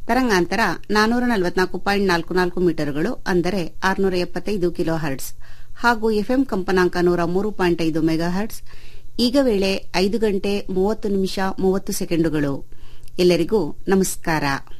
ತರಂಗಾಂತರ ನಾನೂರ ನಲವತ್ನಾಲ್ಕು ಪಾಯಿಂಟ್ ನಾಲ್ಕು ನಾಲ್ಕು ಮೀಟರ್ಗಳು ಅಂದರೆ ಆರುನೂರ ಎಪ್ಪತ್ತೈದು ಕಿಲೋ ಹರ್ಟ್ಸ್ ಹಾಗೂ ಎಫ್ಎಂ ಕಂಪನಾಂಕ ನೂರ ಮೂರು ಪಾಯಿಂಟ್ ಐದು ಮೆಗಾ ಹರ್ಟ್ಸ್ ಈಗ ವೇಳೆ ಐದು ಗಂಟೆ ಮೂವತ್ತು ನಿಮಿಷ ಮೂವತ್ತು ಸೆಕೆಂಡುಗಳು ಎಲ್ಲರಿಗೂ ನಮಸ್ಕಾರ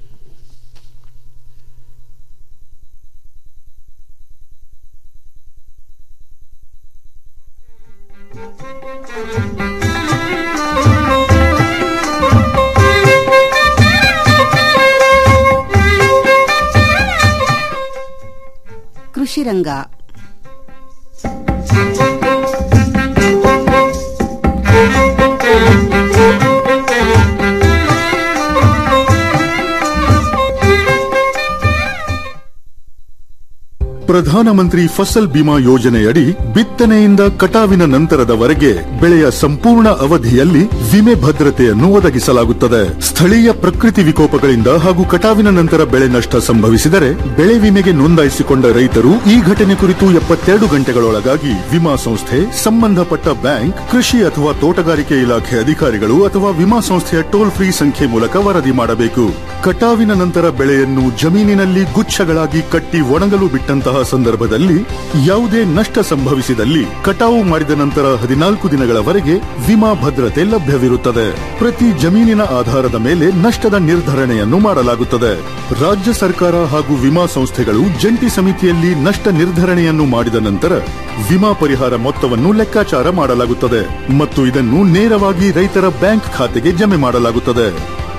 ಕೃಷಿ ರಂಗ ಪ್ರಧಾನಮಂತ್ರಿ ಫಸಲ್ ಬಿಮಾ ಯೋಜನೆಯಡಿ ಬಿತ್ತನೆಯಿಂದ ಕಟಾವಿನ ನಂತರದವರೆಗೆ ಬೆಳೆಯ ಸಂಪೂರ್ಣ ಅವಧಿಯಲ್ಲಿ ವಿಮೆ ಭದ್ರತೆಯನ್ನು ಒದಗಿಸಲಾಗುತ್ತದೆ ಸ್ಥಳೀಯ ಪ್ರಕೃತಿ ವಿಕೋಪಗಳಿಂದ ಹಾಗೂ ಕಟಾವಿನ ನಂತರ ಬೆಳೆ ನಷ್ಟ ಸಂಭವಿಸಿದರೆ ಬೆಳೆ ವಿಮೆಗೆ ನೋಂದಾಯಿಸಿಕೊಂಡ ರೈತರು ಈ ಘಟನೆ ಕುರಿತು ಎಪ್ಪತ್ತೆರಡು ಗಂಟೆಗಳೊಳಗಾಗಿ ವಿಮಾ ಸಂಸ್ಥೆ ಸಂಬಂಧಪಟ್ಟ ಬ್ಯಾಂಕ್ ಕೃಷಿ ಅಥವಾ ತೋಟಗಾರಿಕೆ ಇಲಾಖೆ ಅಧಿಕಾರಿಗಳು ಅಥವಾ ವಿಮಾ ಸಂಸ್ಥೆಯ ಟೋಲ್ ಫ್ರೀ ಸಂಖ್ಯೆ ಮೂಲಕ ವರದಿ ಮಾಡಬೇಕು ಕಟಾವಿನ ನಂತರ ಬೆಳೆಯನ್ನು ಜಮೀನಿನಲ್ಲಿ ಗುಚ್ಛಗಳಾಗಿ ಕಟ್ಟಿ ಒಣಗಲು ಬಿಟ್ಟಂತಹ ಸಂದರ್ಭದಲ್ಲಿ ಯಾವುದೇ ನಷ್ಟ ಸಂಭವಿಸಿದಲ್ಲಿ ಕಟಾವು ಮಾಡಿದ ನಂತರ ಹದಿನಾಲ್ಕು ದಿನಗಳವರೆಗೆ ವಿಮಾ ಭದ್ರತೆ ಲಭ್ಯವಿರುತ್ತದೆ ಪ್ರತಿ ಜಮೀನಿನ ಆಧಾರದ ಮೇಲೆ ನಷ್ಟದ ನಿರ್ಧರಣೆಯನ್ನು ಮಾಡಲಾಗುತ್ತದೆ ರಾಜ್ಯ ಸರ್ಕಾರ ಹಾಗೂ ವಿಮಾ ಸಂಸ್ಥೆಗಳು ಜಂಟಿ ಸಮಿತಿಯಲ್ಲಿ ನಷ್ಟ ನಿರ್ಧರಣೆಯನ್ನು ಮಾಡಿದ ನಂತರ ವಿಮಾ ಪರಿಹಾರ ಮೊತ್ತವನ್ನು ಲೆಕ್ಕಾಚಾರ ಮಾಡಲಾಗುತ್ತದೆ ಮತ್ತು ಇದನ್ನು ನೇರವಾಗಿ ರೈತರ ಬ್ಯಾಂಕ್ ಖಾತೆಗೆ ಜಮೆ ಮಾಡಲಾಗುತ್ತದೆ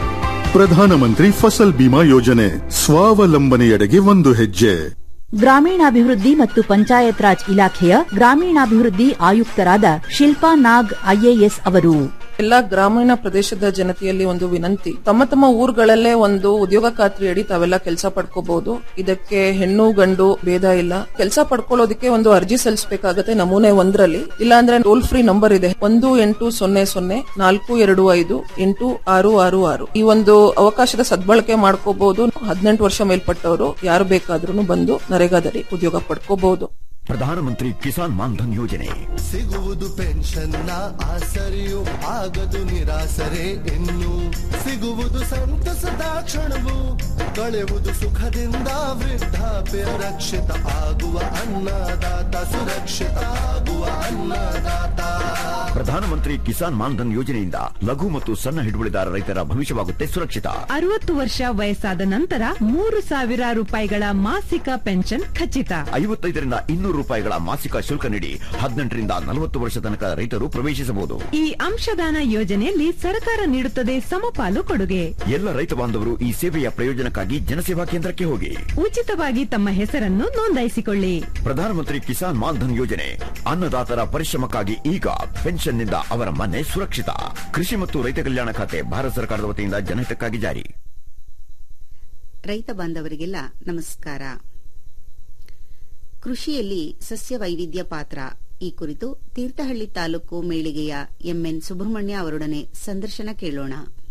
ಪ್ರಧಾನಮಂತ್ರಿ ಫಸಲ್ ಬಿಮಾ ಯೋಜನೆ ಸ್ವಾವಲಂಬನೆಯೆಡೆಗೆ ಒಂದು ಹೆಜ್ಜೆ ಗ್ರಾಮೀಣಾಭಿವೃದ್ಧಿ ಮತ್ತು ಪಂಚಾಯತ್ ರಾಜ್ ಇಲಾಖೆಯ ಗ್ರಾಮೀಣಾಭಿವೃದ್ಧಿ ಆಯುಕ್ತರಾದ ಶಿಲ್ಪಾ ನಾಗ್ ಐಎಎಸ್ ಅವರು ಎಲ್ಲಾ ಗ್ರಾಮೀಣ ಪ್ರದೇಶದ ಜನತೆಯಲ್ಲಿ ಒಂದು ವಿನಂತಿ ತಮ್ಮ ತಮ್ಮ ಊರುಗಳಲ್ಲೇ ಒಂದು ಉದ್ಯೋಗ ಖಾತ್ರಿ ಅಡಿ ತಾವೆಲ್ಲ ಕೆಲಸ ಪಡ್ಕೋಬಹುದು ಇದಕ್ಕೆ ಹೆಣ್ಣು ಗಂಡು ಭೇದ ಇಲ್ಲ ಕೆಲಸ ಪಡ್ಕೊಳ್ಳೋದಕ್ಕೆ ಒಂದು ಅರ್ಜಿ ಸಲ್ಲಿಸಬೇಕಾಗತ್ತೆ ನಮೂನೆ ಒಂದರಲ್ಲಿ ಇಲ್ಲಾಂದ್ರೆ ಟೋಲ್ ಫ್ರೀ ನಂಬರ್ ಇದೆ ಒಂದು ಎಂಟು ಸೊನ್ನೆ ಸೊನ್ನೆ ನಾಲ್ಕು ಎರಡು ಐದು ಎಂಟು ಆರು ಆರು ಆರು ಈ ಒಂದು ಅವಕಾಶದ ಸದ್ಬಳಕೆ ಮಾಡ್ಕೋಬಹುದು ಹದಿನೆಂಟು ವರ್ಷ ಮೇಲ್ಪಟ್ಟವರು ಯಾರು ಬೇಕಾದ್ರೂ ಬಂದು ನರೇಗಾದಲ್ಲಿ ಉದ್ಯೋಗ ಪಡ್ಕೋಬಹುದು ಪ್ರಧಾನಮಂತ್ರಿ ಕಿಸಾನ್ ಮಾನ್ಧನ್ ಯೋಜನೆ ಸಿಗುವುದು ಪೆನ್ಷನ್ನ ಆಸರೆಯು ಆಗದು ನಿರಾಸರೆ ಇನ್ನು ಸಿಗುವುದು ಸಂತಸದ ಕ್ಷಣವು ಕಳೆಯುವುದು ಸುಖದಿಂದ ವೃದ್ಧಾಪ್ಯ ರಕ್ಷಿತ ಆಗುವ ಅನ್ನದಾತ ಸುರಕ್ಷಿತ ಆಗುವ ಅನ್ನದಾತ ಪ್ರಧಾನಮಂತ್ರಿ ಕಿಸಾನ್ ಮಾನ್ಧನ್ ಯೋಜನೆಯಿಂದ ಲಘು ಮತ್ತು ಸಣ್ಣ ಹಿಡುವಳಿದಾರ ರೈತರ ಭವಿಷ್ಯವಾಗುತ್ತೆ ಸುರಕ್ಷಿತ ಅರವತ್ತು ವರ್ಷ ವಯಸ್ಸಾದ ನಂತರ ಮೂರು ಸಾವಿರ ರೂಪಾಯಿಗಳ ಮಾಸಿಕ ಪೆನ್ಷನ್ ಖಚಿತ ಐವತ್ತೈದರಿಂದ ಇನ್ನೂರು ರೂಪಾಯಿಗಳ ಮಾಸಿಕ ಶುಲ್ಕ ನೀಡಿ ಹದಿನೆಂಟರಿಂದ ನಲವತ್ತು ವರ್ಷ ತನಕ ರೈತರು ಪ್ರವೇಶಿಸಬಹುದು ಈ ಅಂಶದಾನ ಯೋಜನೆಯಲ್ಲಿ ಸರ್ಕಾರ ನೀಡುತ್ತದೆ ಸಮಪಾಲು ಕೊಡುಗೆ ಎಲ್ಲ ರೈತ ಬಾಂಧವರು ಈ ಸೇವೆಯ ಪ್ರಯೋಜನಕ್ಕಾಗಿ ಜನಸೇವಾ ಕೇಂದ್ರಕ್ಕೆ ಹೋಗಿ ಉಚಿತವಾಗಿ ತಮ್ಮ ಹೆಸರನ್ನು ನೋಂದಾಯಿಸಿಕೊಳ್ಳಿ ಪ್ರಧಾನಮಂತ್ರಿ ಕಿಸಾನ್ ಮಾನ್ಧನ್ ಯೋಜನೆ ಅನ್ನದಾತರ ಪರಿಶ್ರಮಕ್ಕಾಗಿ ಈಗ ಪೆನ್ಷನ್ನಿಂದ ಅವರ ಮನೆ ಸುರಕ್ಷಿತ ಕೃಷಿ ಮತ್ತು ರೈತ ಕಲ್ಯಾಣ ಖಾತೆ ಭಾರತ ಸರ್ಕಾರದ ವತಿಯಿಂದ ಜನಹಿತಕ್ಕಾಗಿ ಜಾರಿ ರೈತ ಬಾಂಧವರಿಗೆಲ್ಲ ನಮಸ್ಕಾರ ಕೃಷಿಯಲ್ಲಿ ಸಸ್ಯ ವೈವಿಧ್ಯ ಪಾತ್ರ ಈ ಕುರಿತು ತೀರ್ಥಹಳ್ಳಿ ತಾಲೂಕು ಮೇಳಿಗೆಯ ಎಂಎನ್ ಸುಬ್ರಹ್ಮಣ್ಯ ಅವರೊಡನೆ ಸಂದರ್ಶನ ಕೇಳೋಣ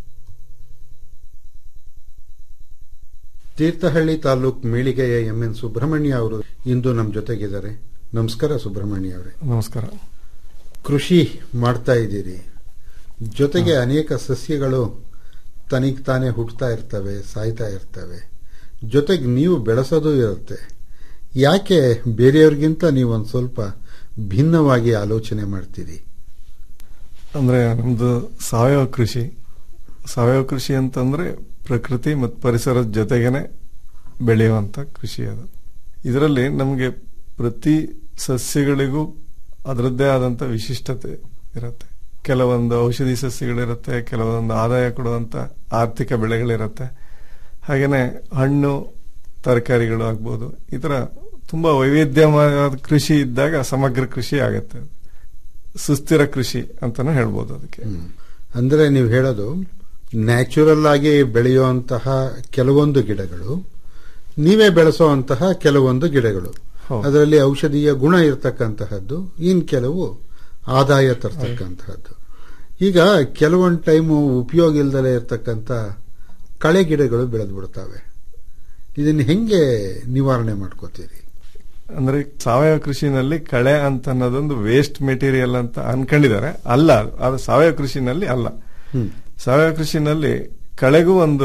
ತೀರ್ಥಹಳ್ಳಿ ತಾಲೂಕ್ ಮೀಳಿಗೆಯ ಎಂ ಎನ್ ಸುಬ್ರಹ್ಮಣ್ಯ ಅವರು ಇಂದು ನಮ್ಮ ಜೊತೆಗಿದ್ದಾರೆ ನಮಸ್ಕಾರ ಸುಬ್ರಹ್ಮಣ್ಯ ಅವರೇ ನಮಸ್ಕಾರ ಕೃಷಿ ಮಾಡ್ತಾ ಇದ್ದೀರಿ ಜೊತೆಗೆ ಅನೇಕ ಸಸ್ಯಗಳು ತನಿಗ್ ತಾನೇ ಹುಟ್ಟುತ್ತಾ ಇರ್ತವೆ ಸಾಯ್ತಾ ಇರ್ತವೆ ಜೊತೆಗೆ ನೀವು ಬೆಳೆಸೋದು ಇರುತ್ತೆ ಯಾಕೆ ಬೇರೆಯವ್ರಿಗಿಂತ ನೀವು ಒಂದು ಸ್ವಲ್ಪ ಭಿನ್ನವಾಗಿ ಆಲೋಚನೆ ಮಾಡ್ತೀರಿ ಅಂದ್ರೆ ನಮ್ದು ಸಾವಯವ ಕೃಷಿ ಸಾವಯವ ಕೃಷಿ ಅಂತಂದ್ರೆ ಪ್ರಕೃತಿ ಮತ್ತು ಪರಿಸರದ ಜೊತೆಗೇನೆ ಬೆಳೆಯುವಂತ ಕೃಷಿ ಅದು ಇದರಲ್ಲಿ ನಮಗೆ ಪ್ರತಿ ಸಸ್ಯಗಳಿಗೂ ಅದರದ್ದೇ ಆದಂತ ವಿಶಿಷ್ಟತೆ ಇರುತ್ತೆ ಕೆಲವೊಂದು ಔಷಧಿ ಸಸ್ಯಗಳಿರುತ್ತೆ ಕೆಲವೊಂದು ಆದಾಯ ಕೊಡುವಂತ ಆರ್ಥಿಕ ಬೆಳೆಗಳಿರುತ್ತೆ ಹಾಗೇನೆ ಹಣ್ಣು ತರಕಾರಿಗಳು ಆಗ್ಬೋದು ಈ ತರ ತುಂಬಾ ವೈವಿಧ್ಯಮಯ ಕೃಷಿ ಇದ್ದಾಗ ಸಮಗ್ರ ಕೃಷಿ ಆಗತ್ತೆ ಸುಸ್ಥಿರ ಕೃಷಿ ಅಂತಾನು ಹೇಳ್ಬೋದು ಅದಕ್ಕೆ ಅಂದ್ರೆ ನೀವು ಹೇಳೋದು ನ್ಯಾಚುರಲ್ ಆಗಿ ಬೆಳೆಯುವಂತಹ ಕೆಲವೊಂದು ಗಿಡಗಳು ನೀವೇ ಬೆಳೆಸುವಂತಹ ಕೆಲವೊಂದು ಗಿಡಗಳು ಹೌದು. ಅದರಲ್ಲಿ ಔಷಧೀಯ ಗುಣ ಇರತಕ್ಕಂತಹದ್ದು ಇನ್ ಕೆಲವು ಆದಾಯ ತರ್ತಕ್ಕಂತಹದ್ದು ಈಗ ಕೆಲವೊಂದು ಟೈಮು ಉಪಯೋಗ ಇಲ್ದಲೇ ಇರತಕ್ಕಂತ ಕಳೆ ಗಿಡಗಳು ಬೆಳೆದು ಬಿಡ್ತವೆ ಇದನ್ನ ಹೆಂಗೆ ನಿವಾರಣೆ ಮಾಡ್ಕೋತೀರಿ ಅಂದ್ರೆ ಸಾವಯವ ಕೃಷಿನಲ್ಲಿ ಕಳೆ ಅಂತ ಅನ್ನೋದೊಂದು ವೇಸ್ಟ್ ಮೆಟೀರಿಯಲ್ ಅಂತ ಅನ್ಕೊಂಡಿದ್ದಾರೆ ಅಲ್ಲ ಅದು. ಅದು ಸಾವಯವ ಕೃಷಿನಲ್ಲಿ ಅಲ್ಲ ಹ್ಮ್. ಸಾವಯವ ಕೃಷಿನಲ್ಲಿ ಕಳೆಗೂ ಒಂದು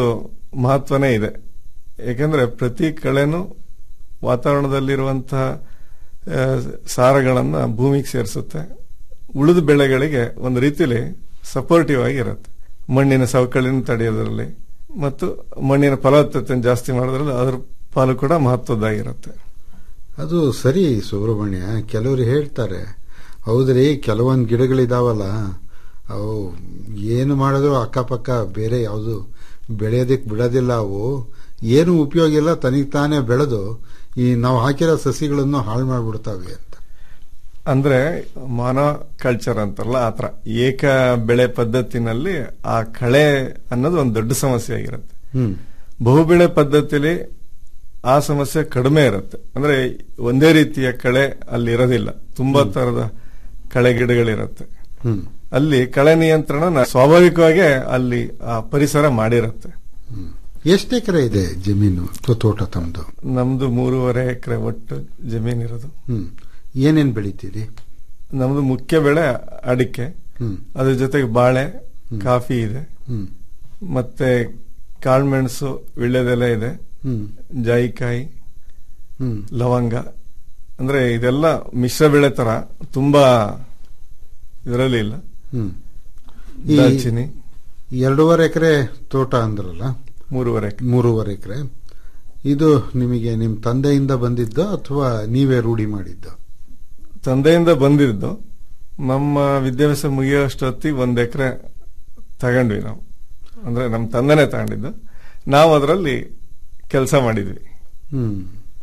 ಮಹತ್ವನೇ ಇದೆ ಯಾಕಂದ್ರೆ ಪ್ರತಿ ಕಳೆನೂ ವಾತಾವರಣದಲ್ಲಿರುವಂತಹ ಆ, ಸಾರಗಳನ್ನ ಭೂಮಿಗೆ ಸೇರಿಸುತ್ತೆ ಉಳಿದ ಬೆಳೆಗಳಿಗೆ ಒಂದು ರೀತಿಯಲ್ಲಿ ಸಪೋರ್ಟಿವ್ ಆಗಿರುತ್ತೆ ಮಣ್ಣಿನ ಸವಕಳಿನ ತಡೆಯೋದ್ರಲ್ಲಿ ಮತ್ತು ಮಣ್ಣಿನ ಫಲವತ್ತತೆಯನ್ನು ಜಾಸ್ತಿ ಮಾಡೋದ್ರಲ್ಲಿ ಅದ್ರ ಪಾಲು ಕೂಡ ಮಹತ್ವದ್ದಾಗಿರುತ್ತೆ ಅದು ಸರಿ ಸುಬ್ರಹ್ಮಣ್ಯ ಕೆಲವರು ಹೇಳ್ತಾರೆ ಹೌದ್ರಿ ಕೆಲವೊಂದು ಗಿಡಗಳಿದಾವಲ್ಲ ಅವು ಏನು ಮಾಡಿದ್ರು ಅಕ್ಕಪಕ್ಕ ಬೇರೆ ಯಾವುದು ಬೆಳೆಯೋದಕ್ಕೆ ಬಿಡೋದಿಲ್ಲ ಅವು ಏನು ಉಪಯೋಗ ಇಲ್ಲ ತನಿಗೆ ತಾನೇ ಬೆಳೆದು ಈ ನಾವು ಹಾಕಿರೋ ಸಸಿಗಳನ್ನು ಹಾಳು ಮಾಡಿಬಿಡ್ತಾವೆ ಅಂತ ಅಂದ್ರೆ ಮಾನೋ ಕಲ್ಚರ್ ಅಂತಾರಲ್ಲ ಆತರ ಏಕ ಬೆಳೆ ಪದ್ಧತಿನಲ್ಲಿ ಆ ಕಳೆ ಅನ್ನೋದು ಒಂದು ದೊಡ್ಡ ಸಮಸ್ಯೆ ಆಗಿರುತ್ತೆ ಹ್ಮ್ ಬಹುಬೆಳೆ ಪದ್ಧತಿಲಿ ಆ ಸಮಸ್ಯೆ ಕಡಿಮೆ ಇರುತ್ತೆ ಅಂದ್ರೆ ಒಂದೇ ರೀತಿಯ ಕಳೆ ಅಲ್ಲಿ ಇರೋದಿಲ್ಲ ತುಂಬಾ ತರದ ಕಳೆ ಗಿಡಗಳಿರುತ್ತೆ ಹ್ಮ್ ಅಲ್ಲಿ ಕಳೆ ನಿಯಂತ್ರಣ ನ- ಸ್ವಾಭಾವಿಕವಾಗಿ ಅಲ್ಲಿ ಆ ಪರಿಸರ ಮಾಡಿರುತ್ತೆ ಎಷ್ಟು ಎಕರೆ ಇದೆ ಜಮೀನು ಅಥವಾ ತೋಟ ತಮ್ಮದು ನಮ್ದು ಮೂರುವರೆ ಎಕರೆ ಒಟ್ಟು ಜಮೀನಿರೋದು ಹ್ಮ್ ಏನೇನ್ ಬೆಳಿತೀರಿ ನಮ್ದು ಮುಖ್ಯ ಬೆಳೆ ಅಡಿಕೆ ಹ್ಮ್ ಅದ್ರ ಜೊತೆಗೆ ಬಾಳೆ ಕಾಫಿ ಇದೆ ಹ್ಮ್ ಮತ್ತೆ ಕಾಳ್ಮೆಣಸು ವಿಳ್ಯದೆಲೆ ಇದೆ ಹ್ಮ್ ಜಾಯಿಕಾಯಿ ಹ್ಮ್ ಲವಂಗ ಅಂದ್ರೆ ಇದೆಲ್ಲ ಮಿಶ್ರ ಬೆಳೆ ತರ ತುಂಬಾ ಇದರಲ್ಲಿ ಇಲ್ಲ ಹ್ಮ್ ಈ ದಾಲ್ಚಿನಿ ಎರಡೂವರೆ ಎಕರೆ ತೋಟ ಅಂದ್ರಲ್ಲ ಮೂರುವರೆ ಎಕರೆ. ಮೂರುವರೆ ಎಕರೆ ಇದು ನಿಮಗೆ ನಿಮ್ಮ ತಂದೆಯಿಂದ ಬಂದಿದ್ದೋ ಅಥವಾ ನೀವೇ ರೂಢಿ ಮಾಡಿದ್ದೋ ತಂದೆಯಿಂದ ಬಂದಿದ್ದು ನಮ್ಮ ವಿದ್ಯಾಭ್ಯಾಸ ಮುಗಿಯೋಷ್ಟೊತ್ತಿಗೆ ಒಂದ್ ಎಕರೆ ತಗೊಂಡ್ವಿ ನಾವು ಅಂದ್ರೆ ನಮ್ಮ ತಂದೆನೇ ತಗೊಂಡಿದ್ದು ನಾವು ಅದರಲ್ಲಿ ಕೆಲಸ ಮಾಡಿದ್ವಿ ಹ್ಮ್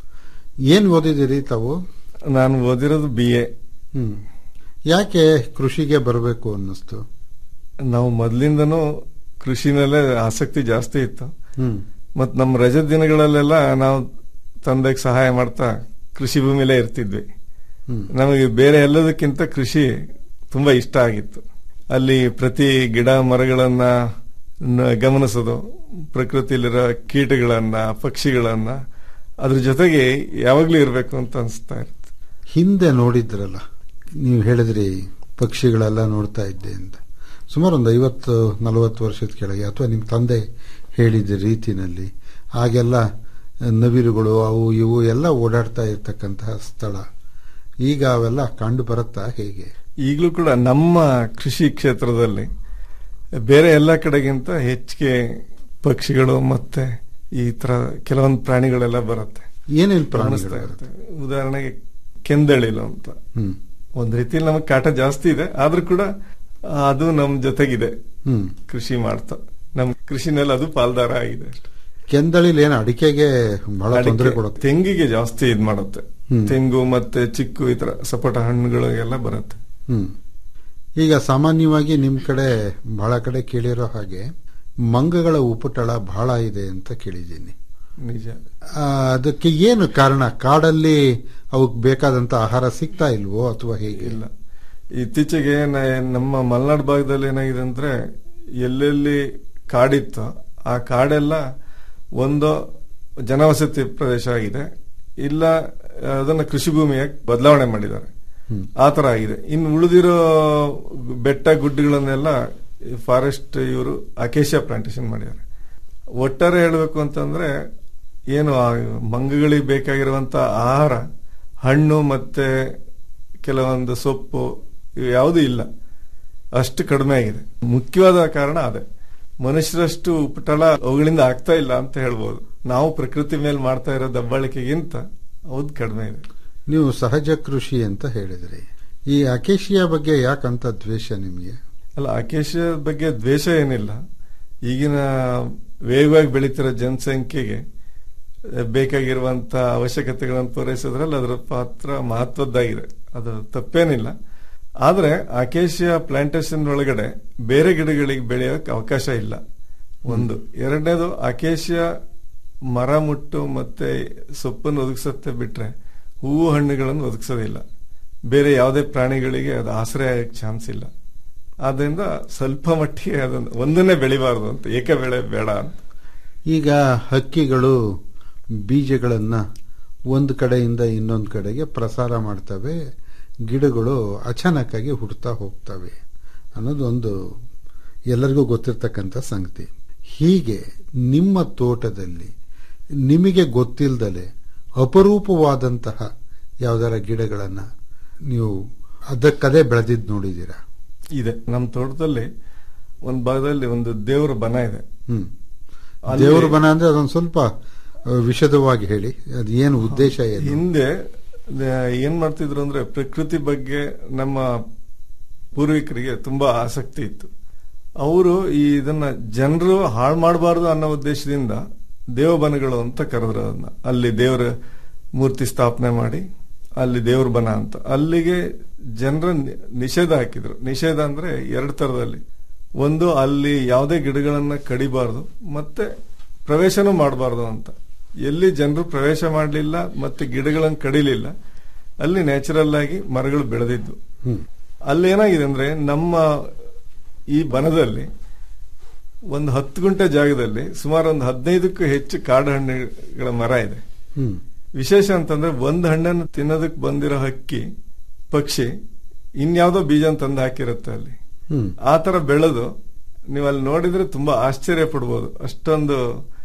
ಏನ್ ಓದಿದಿರಿ ತಾವು ನಾನು ಓದಿರೋದು ಬಿ ಎ ಹ್ಮ್ ಯಾಕೆ ಕೃಷಿಗೆ ಬರಬೇಕು ಅನ್ನಿಸ್ತು ನಾವು ಮೊದ್ಲಿಂದನೂ ಕೃಷಿನಲ್ಲೇ ಆಸಕ್ತಿ ಜಾಸ್ತಿ ಇತ್ತು ಹ್ಮ್ ಮತ್ ನಮ್ಮ ರಜದ ದಿನಗಳಲ್ಲೆಲ್ಲ ನಾವು ತಂದೆಗೆ ಸಹಾಯ ಮಾಡ್ತಾ ಕೃಷಿ ಭೂಮಿಲೇ ಇರ್ತಿದ್ವಿ ಹ್ಮ್ ನಮಗೆ ಬೇರೆ ಎಲ್ಲದಕ್ಕಿಂತ ಕೃಷಿ ತುಂಬಾ ಇಷ್ಟ ಆಗಿತ್ತು ಅಲ್ಲಿ ಪ್ರತಿ ಗಿಡ ಮರಗಳನ್ನ ನ- ಗಮನಿಸೋದು ಪ್ರಕೃತಿಯಲ್ಲಿರೋ ಕೀಟಗಳನ್ನ ಪಕ್ಷಿಗಳನ್ನ ಅದ್ರ ಜೊತೆಗೆ ಯಾವಾಗ್ಲೂ ಇರಬೇಕು ಅಂತ ಅನಿಸ್ತಾ ಇರುತ್ತೆ ಹಿಂದೆ ನೋಡಿದ್ರಲ್ಲ ನೀವು ಹೇಳಿದ್ರಿ ಪಕ್ಷಿಗಳೆಲ್ಲ ನೋಡ್ತಾ ಇದ್ದೆ ಅಂತ ಸುಮಾರು ಒಂದು ಐವತ್ತು ನಲವತ್ತು ವರ್ಷದ ಕೆಳಗೆ ಅಥವಾ ನಿಮ್ಮ ತಂದೆ ಹೇಳಿದ ರೀತಿನಲ್ಲಿ ಆಗೆಲ್ಲ ನವಿರುಗಳು ಅವು ಇವು ಎಲ್ಲ ಓಡಾಡ್ತಾ ಇರ್ತಕ್ಕಂತಹ ಸ್ಥಳ ಈಗ ಅವೆಲ್ಲ ಕಂಡು ಬರುತ್ತಾ ಹೇಗೆ ಈಗಲೂ ಕೂಡ ನಮ್ಮ ಕೃಷಿ ಕ್ಷೇತ್ರದಲ್ಲಿ ಬೇರೆ ಎಲ್ಲ ಕಡೆಗಿಂತ ಹೆಚ್ಚಿಗೆ ಪಕ್ಷಿಗಳು ಮತ್ತೆ ಈ ತರ ಕೆಲವೊಂದು ಪ್ರಾಣಿಗಳೆಲ್ಲ ಬರುತ್ತೆ ಏನೇನ್ ಕಾಣಿಸ್ತಾ ಪ್ರಾಣಿಗಳು ಇರುತ್ತೆ ಉದಾಹರಣೆಗೆ ಕೆಂದಳಿಲು ಅಂತ ಹ್ಮ್ ಒಂದ್ ರೀತಿಯಲ್ಲಿ ನಮಗೆ ಕಾಟ ಜಾಸ್ತಿ ಇದೆ ಆದ್ರೂ ಕೂಡ ಅದು ನಮ್ ಜೊತೆಗಿದೆ ಹ್ಮ್ ಕೃಷಿ ಮಾಡ್ತಾ ನಮ್ ಕೃಷಿನಲ್ಲಿ ಅದು ಪಾಲ್ದಾರ ಆಗಿದೆ ಅಷ್ಟೇ. ಕೆಂದಳಿಲ್ ಏನು ಅಡಿಕೆಗೆ ಬಹಳ ತೊಂದರೆ ಅಡಿಕೆ, ಕೊಡುತ್ತೆ ತೆಂಗಿಗೆ ಜಾಸ್ತಿ ಇದ್ ಮಾಡುತ್ತೆ ಹ್ಮ್. ತೆಂಗು ಮತ್ತೆ ಚಿಕ್ಕು ಈ ತರ ಸಪೋಟ ಹಣ್ಣುಗಳು ಎಲ್ಲ ಬರುತ್ತೆ ಹ್ಮ್ ಈಗ ಸಾಮಾನ್ಯವಾಗಿ ನಿಮ್ ಕಡೆ ಬಹಳ ಕಡೆ ಕೇಳಿರೋ ಹಾಗೆ ಮಂಗಗಳ ಉಪಟಳ ಬಹಳ ಇದೆ ಅಂತ ಕೇಳಿದ್ದೀನಿ ನಿಜ ಆ, ಅದಕ್ಕೆ ಏನು ಕಾರಣ ಕಾಡಲ್ಲಿ ಅವಕ್ ಬೇಕಾದಂತ ಆಹಾರ ಸಿಗ್ತಾ ಇಲ್ವೋ ಅಥವಾ ಹೇಗೆ ಇಲ್ಲ ಇತ್ತೀಚೆಗೆ ನ- ನಮ್ಮ ಮಲೆನಾಡು ಭಾಗದಲ್ಲಿ ಏನಾಗಿದೆ ಅಂದ್ರೆ ಎಲ್ಲೆಲ್ಲಿ ಕಾಡಿತ್ತು ಆ ಕಾಡೆಲ್ಲ ಒಂದು ಜನವಸತಿ ಪ್ರದೇಶ ಆಗಿದೆ ಇಲ್ಲ ಅದನ್ನ ಕೃಷಿ ಭೂಮಿಯಾಗಿ ಬದಲಾವಣೆ ಮಾಡಿದ್ದಾರೆ ಹ್ಮ್. ಆ ತರ ಆಗಿದೆ ಇನ್ನು ಉಳಿದಿರೋ ಬೆಟ್ಟ ಗುಡ್ಡಗಳನ್ನೆಲ್ಲ ಫಾರೆಸ್ಟ್ ಇವರು ಅಕೇಶಿಯಾ ಪ್ಲಾಂಟೇಶನ್ ಮಾಡಿದ್ದಾರೆ ಒಟ್ಟಾರೆ ಹೇಳಬೇಕು ಅಂತಂದ್ರೆ ಏನು ಆ ಮಂಗಗಳಿಗೆ ಬೇಕಾಗಿರುವಂತ ಆಹಾರ ಹಣ್ಣು ಮತ್ತೆ ಕೆಲವೊಂದು ಸೊಪ್ಪು ಇವು ಯಾವುದೂ ಇಲ್ಲ ಅಷ್ಟು ಕಡಿಮೆ ಆಗಿದೆ ಮುಖ್ಯವಾದ ಕಾರಣ ಅದೇ ಮನುಷ್ಯರಷ್ಟು ಉಪಟಳ ಅವುಗಳಿಂದ ಆಗ್ತಾ ಇಲ್ಲ ಅಂತ ಹೇಳ್ಬೋದು ನಾವು ಪ್ರಕೃತಿ ಮೇಲೆ ಮಾಡ್ತಾ ಇರೋ ದಬ್ಬಾಳಿಕೆಗಿಂತ ಹೌದು ಕಡಿಮೆ ಇದೆ ನೀವು ಸಹಜ ಕೃಷಿ ಅಂತ ಹೇಳಿದ್ರಿ ಈ ಅಕೇಶಿಯಾ ಬಗ್ಗೆ ಯಾಕಂತ ದ್ವೇಷ ನಿಮಗೆ ಅಲ್ಲ ಅಕೇಶ ಬಗ್ಗೆ ದ್ವೇಷ ಏನಿಲ್ಲ ಈಗಿನ ವೇಗವಾಗಿ ಬೆಳೀತಿರೋ ಜನಸಂಖ್ಯೆಗೆ ಅಹ್, ಬೇಕಾಗಿರುವಂತ ಅವಶ್ಯಕತೆಗಳನ್ನು ಪೂರೈಸೋದ್ರಲ್ಲಿ ಅದರ ಪಾತ್ರ ಮಹತ್ವದ್ದಾಗಿದೆ ಅದು ತಪ್ಪೇನಿಲ್ಲ ಆದ್ರೆ ಅಕೇಶಿಯಾ ಪ್ಲಾಂಟೇಶನ್ ಒಳಗಡೆ ಬೇರೆ ಗಿಡಗಳಿಗೆ ಬೆಳೆಯೋಕೆ ಅವಕಾಶ ಇಲ್ಲ ಒಂದು ಎರಡನೇದು ಅಕೇಶಿಯಾ ಮರ ಮುಟ್ಟು ಮತ್ತೆ ಸೊಪ್ಪನ್ನು ಒದಗಿಸುತ್ತೆ ಬಿಟ್ರೆ ಹೂವು ಹಣ್ಣುಗಳನ್ನು ಒದಗಿಸೋದಿಲ್ಲ ಬೇರೆ ಯಾವುದೇ ಪ್ರಾಣಿಗಳಿಗೆ ಅದು ಆಶ್ರಯ ಆಗಕ್ಕೆ ಚಾನ್ಸ್ ಇಲ್ಲ ಆದ್ರಿಂದ ಸ್ವಲ್ಪ ಮಟ್ಟಿಗೆ ಅದನ್ನು ಒಂದನ್ನೇ ಬೆಳಿಬಾರ್ದು ಅಂತ ಏಕ ಬೆಳೆ ಬೇಡ ಅಂತ ಈಗ ಹಕ್ಕಿಗಳು ಬೀಜಗಳನ್ನ ಒಂದು ಕಡೆಯಿಂದ ಇನ್ನೊಂದು ಕಡೆಗೆ ಪ್ರಸಾರ ಮಾಡ್ತವೆ ಗಿಡಗಳು ಅಚಾನಕ್ಕಾಗಿ ಹುಡ್ತಾ ಹೋಗ್ತವೆ ಅನ್ನೋದು ಒಂದು ಎಲ್ಲರಿಗೂ ಗೊತ್ತಿರ್ತಕ್ಕಂಥ ಸಂಗತಿ ಹೀಗೆ ನಿಮ್ಮ ತೋಟದಲ್ಲಿ ನಿಮಗೆ ಗೊತ್ತಿಲ್ಲದಲೆ ಅಪರೂಪವಾದಂತಹ ಯಾವ್ದಾರ ಗಿಡಗಳನ್ನ ನೀವು ಅದಕ್ಕದೇ ಬೆಳೆದಿದ್ದು ನೋಡಿದ್ದೀರಾ ಇದೆ ನಮ್ಮ ತೋಟದಲ್ಲಿ ಒಂದ್ ಭಾಗದಲ್ಲಿ ಒಂದು ದೇವರ ಬನ ಇದೆ ಹ್ಮ್ ಅಲ್ಲಿ- ದೇವರ ಬನ ಅಂದ್ರೆ ಅದೊಂದು ಸ್ವಲ್ಪ ಆ, ವಿಶದವಾಗಿ ಹೇಳಿ ಅದು ಏನು ಉದ್ದೇಶ ಏನು ಹಿಂದೆ ಆ, ಏನ್ ಮಾಡ್ತಿದ್ರು ಅಂದ್ರೆ ಪ್ರಕೃತಿ ಬಗ್ಗೆ ನಮ್ಮ ಪೂರ್ವಿಕರಿಗೆ ತುಂಬಾ ಆಸಕ್ತಿ ಇತ್ತು ಅವರು ಈ ಇದನ್ನ ಜನರು ಹಾಳು ಮಾಡಬಾರ್ದು ಅನ್ನೋ ಉದ್ದೇಶದಿಂದ ದೇವಬನಗಳು ಅಂತ ಕರೆದ್ರು ಅದನ್ನ ಅಲ್ಲಿ ದೇವರ ಮೂರ್ತಿ ಸ್ಥಾಪನೆ ಮಾಡಿ ಅಲ್ಲಿ ದೇವ್ರ ಬನ ಅಂತ ಅಲ್ಲಿಗೆ ಜನರ ನಿಷೇಧ ಹಾಕಿದ್ರು ನಿಷೇಧ ಅಂದ್ರೆ ಎರಡು ತರದಲ್ಲಿ ಒಂದು ಅಲ್ಲಿ ಯಾವುದೇ ಗಿಡಗಳನ್ನ ಕಡಿಬಾರ್ದು ಮತ್ತೆ ಪ್ರವೇಶನೂ ಮಾಡಬಾರ್ದು ಅಂತ ಎಲ್ಲಿ ಜನರು ಪ್ರವೇಶ ಮಾಡಲಿಲ್ಲ ಮತ್ತೆ ಗಿಡಗಳನ್ನು ಕಡಿಲಿಲ್ಲ ಅಲ್ಲಿ ನ್ಯಾಚುರಲ್ ಆಗಿ ಮರಗಳು ಬೆಳೆದಿದ್ವು ಹ್ಮ್ ಅಲ್ಲಿ ಏನಾಗಿದೆ ಅಂದ್ರೆ ನಮ್ಮ ಈ ಬನದಲ್ಲಿ ಒಂದು ಹತ್ತು ಗುಂಟೆ ಜಾಗದಲ್ಲಿ ಸುಮಾರು ಒಂದು ಹದಿನೈದಕ್ಕೂ ಹೆಚ್ಚು ಕಾಡು ಹಣ್ಣುಗಳ ಮರ ಇದೆ ಹ್ಮ್ ವಿಶೇಷ ಅಂತಂದ್ರೆ ಒಂದ್ ಹಣ್ಣನ್ನು ತಿನ್ನೋದಕ್ಕೆ ಬಂದಿರೋ ಹಕ್ಕಿ ಪಕ್ಷಿ ಇನ್ಯಾವುದೋ ಬೀಜ ತಂದು ಹಾಕಿರುತ್ತೆ ಅಲ್ಲಿ ಹ್ಮ್ ಆ ತರ ಬೆಳೆದು ನೀವು ಅಲ್ಲಿ ನೋಡಿದ್ರೆ ತುಂಬಾ ಆಶ್ಚರ್ಯ ಪಡ್ಬೋದು ಅಷ್ಟೊಂದು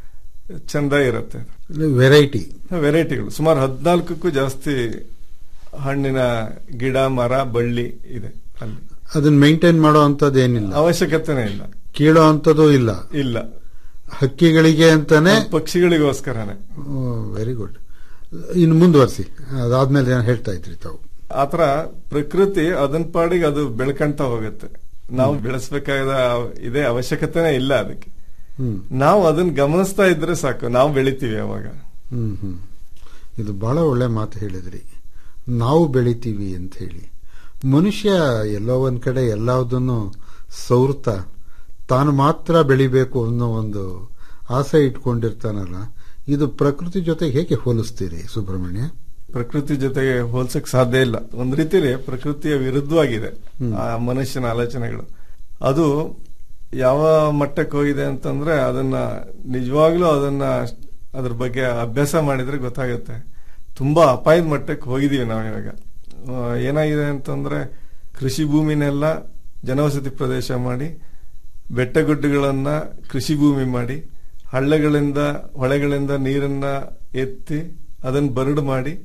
ಚಂದ ಇರುತ್ತೆ ವೆರೈಟಿ ವೆರೈಟಿಗಳು ಸುಮಾರು ಹದಿನಾಲ್ಕಕ್ಕೂ ಜಾಸ್ತಿ ಹಣ್ಣಿನ ಗಿಡ ಮರ ಬಳ್ಳಿ ಇದೆ ಅಲ್ಲಿ ಅದನ್ನ ಮೇಂಟೈನ್ ಮಾಡೋ ಅಂತದ್ದು ಏನಿಲ್ಲ ಅವಶ್ಯಕತೆನೇ ಇಲ್ಲ ಕೀಳೋ ಅಂತದ್ದು ಇಲ್ಲ ಇಲ್ಲ ಹಕ್ಕಿಗಳಿಗೆ ಅಂತಾನೆ ಪಕ್ಷಿಗಳಿಗೋಸ್ಕರನೇ ವೆರಿ ಗುಡ್ ಇನ್ನು ಮುಂದುವರಿಸಿ ಅದಾದ್ಮೇಲೆ ಏನು ಹೇಳ್ತಾ ಇದ್ರಿ ತಾವು ಆತರ ಪ್ರಕೃತಿ ಅದನ್ ಪಾಡಿಗೆ ಅದು ಬೆಳ್ಕಂತ ಹೋಗುತ್ತೆ ನಾವು ಬೆಳೆಸಬೇಕಾದ ಇದೇ ಅವಶ್ಯಕತೆನೇ ಇಲ್ಲ ಅದಕ್ಕೆ ಹ್ಮ್ ನಾವು ಅದನ್ನ ಗಮನಿಸ್ತಾ ಇದ್ರೆ ಸಾಕು ನಾವು ಬೆಳಿತೀವಿ ಅವಾಗ ಹ್ಮ್ ಹ್ಮ್ ಇದು ಬಹಳ ಒಳ್ಳೆ ಮಾತು ಹೇಳಿದ್ರಿ ನಾವು ಬೆಳಿತೀವಿ ಅಂತ ಹೇಳಿ ಮನುಷ್ಯ ಎಲ್ಲೋ ಒಂದ್ ಕಡೆ ಎಲ್ಲದನ್ನು ಸೌರ್ತಾ ತಾನು ಮಾತ್ರ ಬೆಳಿಬೇಕು ಅನ್ನೋ ಒಂದು ಆಸೆ ಇಟ್ಕೊಂಡಿರ್ತಾನಲ್ಲ ಇದು ಪ್ರಕೃತಿ ಜೊತೆ ಹೇಗೆ ಹೋಲಿಸ್ತೀರಿ ಸುಬ್ರಹ್ಮಣ್ಯ ಪ್ರಕೃತಿ ಜೊತೆಗೆ ಹೋಲ್ಸಕ್ ಸಾಧ್ಯ ಇಲ್ಲ ಒಂದ್ ರೀತಿಯಲ್ಲಿ ಪ್ರಕೃತಿಯ ವಿರುದ್ಧವಾಗಿದೆ ಆ ಮನುಷ್ಯನ ಆಲೋಚನೆಗಳು ಅದು ಯಾವ ಮಟ್ಟಕ್ಕೆ ಹೋಗಿದೆ ಅಂತಂದ್ರೆ ಅದನ್ನ ನಿಜವಾಗ್ಲೂ ಅದನ್ನ ಅದ್ರ ಬಗ್ಗೆ ಅಭ್ಯಾಸ ಮಾಡಿದ್ರೆ ಗೊತ್ತಾಗುತ್ತೆ ತುಂಬಾ ಅಪಾಯದ ಮಟ್ಟಕ್ಕೆ ಹೋಗಿದೀವಿ ನಾವು ಇವಾಗ ಆ, ಏನಾಗಿದೆ ಅಂತಂದ್ರೆ ಕೃಷಿ ಭೂಮಿನೆಲ್ಲ ಜನವಸತಿ ಪ್ರದೇಶ ಮಾಡಿ ಬೆಟ್ಟಗುಡ್ಡಗಳನ್ನ ಕೃಷಿ ಭೂಮಿ ಮಾಡಿ ಹಳ್ಳಗಳಿಂದ ಹೊಳೆಗಳಿಂದ ನೀರನ್ನ ಎತ್ತಿ ಅದನ್ನ ಬರಡು ಮಾಡಿ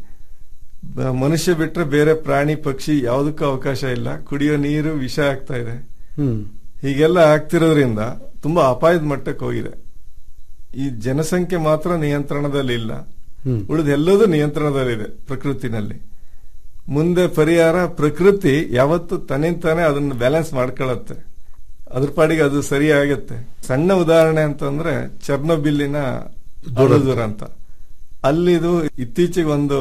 ಬ- ಮನುಷ್ಯ ಬಿಟ್ರೆ ಬೇರೆ ಪ್ರಾಣಿ ಪಕ್ಷಿ ಯಾವುದಕ್ಕೂ ಅವಕಾಶ ಇಲ್ಲ ಕುಡಿಯೋ ನೀರು ವಿಷ ಆಗ್ತಾ ಇದೆ ಹ್ಮ್ ಹೀಗೆಲ್ಲ ಆಗ್ತಿರೋದ್ರಿಂದ ತುಂಬಾ ಅಪಾಯದ ಮಟ್ಟಕ್ಕೆ ಹೋಗಿದೆ ಈ ಜನಸಂಖ್ಯೆ ಮಾತ್ರ ನಿಯಂತ್ರಣದಲ್ಲಿ ಇಲ್ಲ ಹ್ಮ್ ಉಳಿದ ಎಲ್ಲದೂ ನಿಯಂತ್ರಣದಲ್ಲಿದೆ ಪ್ರಕೃತಿನಲ್ಲಿ ಮುಂದೆ ಪರಿಹಾರ ಪ್ರಕೃತಿ ಯಾವತ್ತು ತನ್ನಿಂತಾನೆ ಅದನ್ನ ಬ್ಯಾಲೆನ್ಸ್ ಮಾಡ್ಕೊಳ್ಳುತ್ತೆ ಅದ್ರ ಪಾಡಿಗೆ ಅದು ಸರಿ ಆಗತ್ತೆ ಸಣ್ಣ ಉದಾಹರಣೆ ಅಂತಂದ್ರೆ ಚರ್ನೋಬಿಲ್ಲಿನ ದೂರ ಅಂತ ಅಲ್ಲಿದು ಇತ್ತೀಚೆಗೆ ಒಂದು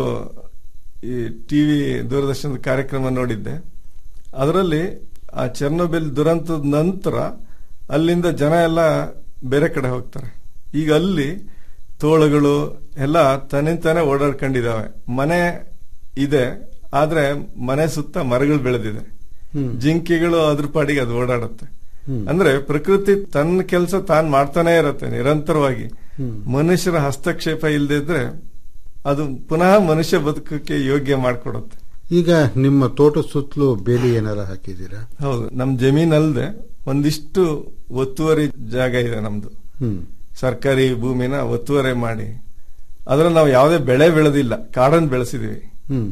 ಈ ಟಿವಿ ದೂರದರ್ಶನದ ಕಾರ್ಯಕ್ರಮ ನೋಡಿದ್ದೆ ಅದರಲ್ಲಿ ಆ ಚೆರ್ನೋಬಿಲ್ ದುರಂತದ ನಂತರ ಅಲ್ಲಿಂದ ಜನ ಎಲ್ಲ ಬೇರೆ ಕಡೆ ಹೋಗ್ತಾರೆ ಈಗ ಅಲ್ಲಿ ತೋಳುಗಳು ಎಲ್ಲ ತನ್ನಿಂತಾನೆ ಓಡಾಡ್ಕೊಂಡಿದಾವೆ ಮನೆ ಇದೆ ಆದ್ರೆ ಮನೆ ಸುತ್ತ ಮರಗಳು ಬೆಳೆದಿದೆ ಹ್ಮ್. ಜಿಂಕೆಗಳು ಅದ್ರ ಪಾಡಿಗೆ ಅದು ಓಡಾಡುತ್ತೆ ಹ್ಮ್. ಅಂದ್ರೆ ಪ್ರಕೃತಿ ತನ್ನ ಕೆಲಸ ತಾನ್ ಮಾಡ್ತಾನೆ ಇರತ್ತೆ ನಿರಂತರವಾಗಿ ಹ್ಮ್. ಮನುಷ್ಯರ ಹಸ್ತಕ್ಷೇಪ ಇಲ್ದಿದ್ರೆ ಅದು ಪುನಃ ಮನುಷ್ಯ ಬದುಕಕ್ಕೆ ಯೋಗ್ಯ ಮಾಡಿಕೊಡುತ್ತೆ ಈಗ ನಿಮ್ಮ ತೋಟ ಸುತ್ತಲೂ ಬೇಲಿ ಏನಾರ ಹಾಕಿದ್ದೀರಾ ಹೌದು ನಮ್ ಜಮೀನ್ ಅಲ್ದೆ ಒಂದಿಷ್ಟು ಒತ್ತುವರಿ ಜಾಗ ಇದೆ ನಮ್ದು ಹ್ಮ್ ಸರ್ಕಾರಿ ಭೂಮಿನ ಒತ್ತುವರಿ ಮಾಡಿ ಅದ್ರಲ್ಲಿ ನಾವು ಯಾವುದೇ ಬೆಳೆ ಬೆಳೆದಿಲ್ಲ ಕಾಡನ್ ಬೆಳೆಸಿದೀವಿ ಹ್ಮ್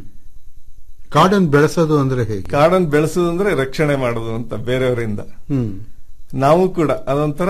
ಕಾಡನ್ ಬೆಳೆಸೋದು ಅಂದ್ರೆ ಹೇಗೆ ಕಾಡನ್ ಬೆಳೆಸೋದು ಅಂದ್ರೆ ರಕ್ಷಣೆ ಮಾಡೋದು ಅಂತ ಬೇರೆಯವರಿಂದ ಹ್ಮ್ ನಾವು ಕೂಡ ಅದೊಂಥರ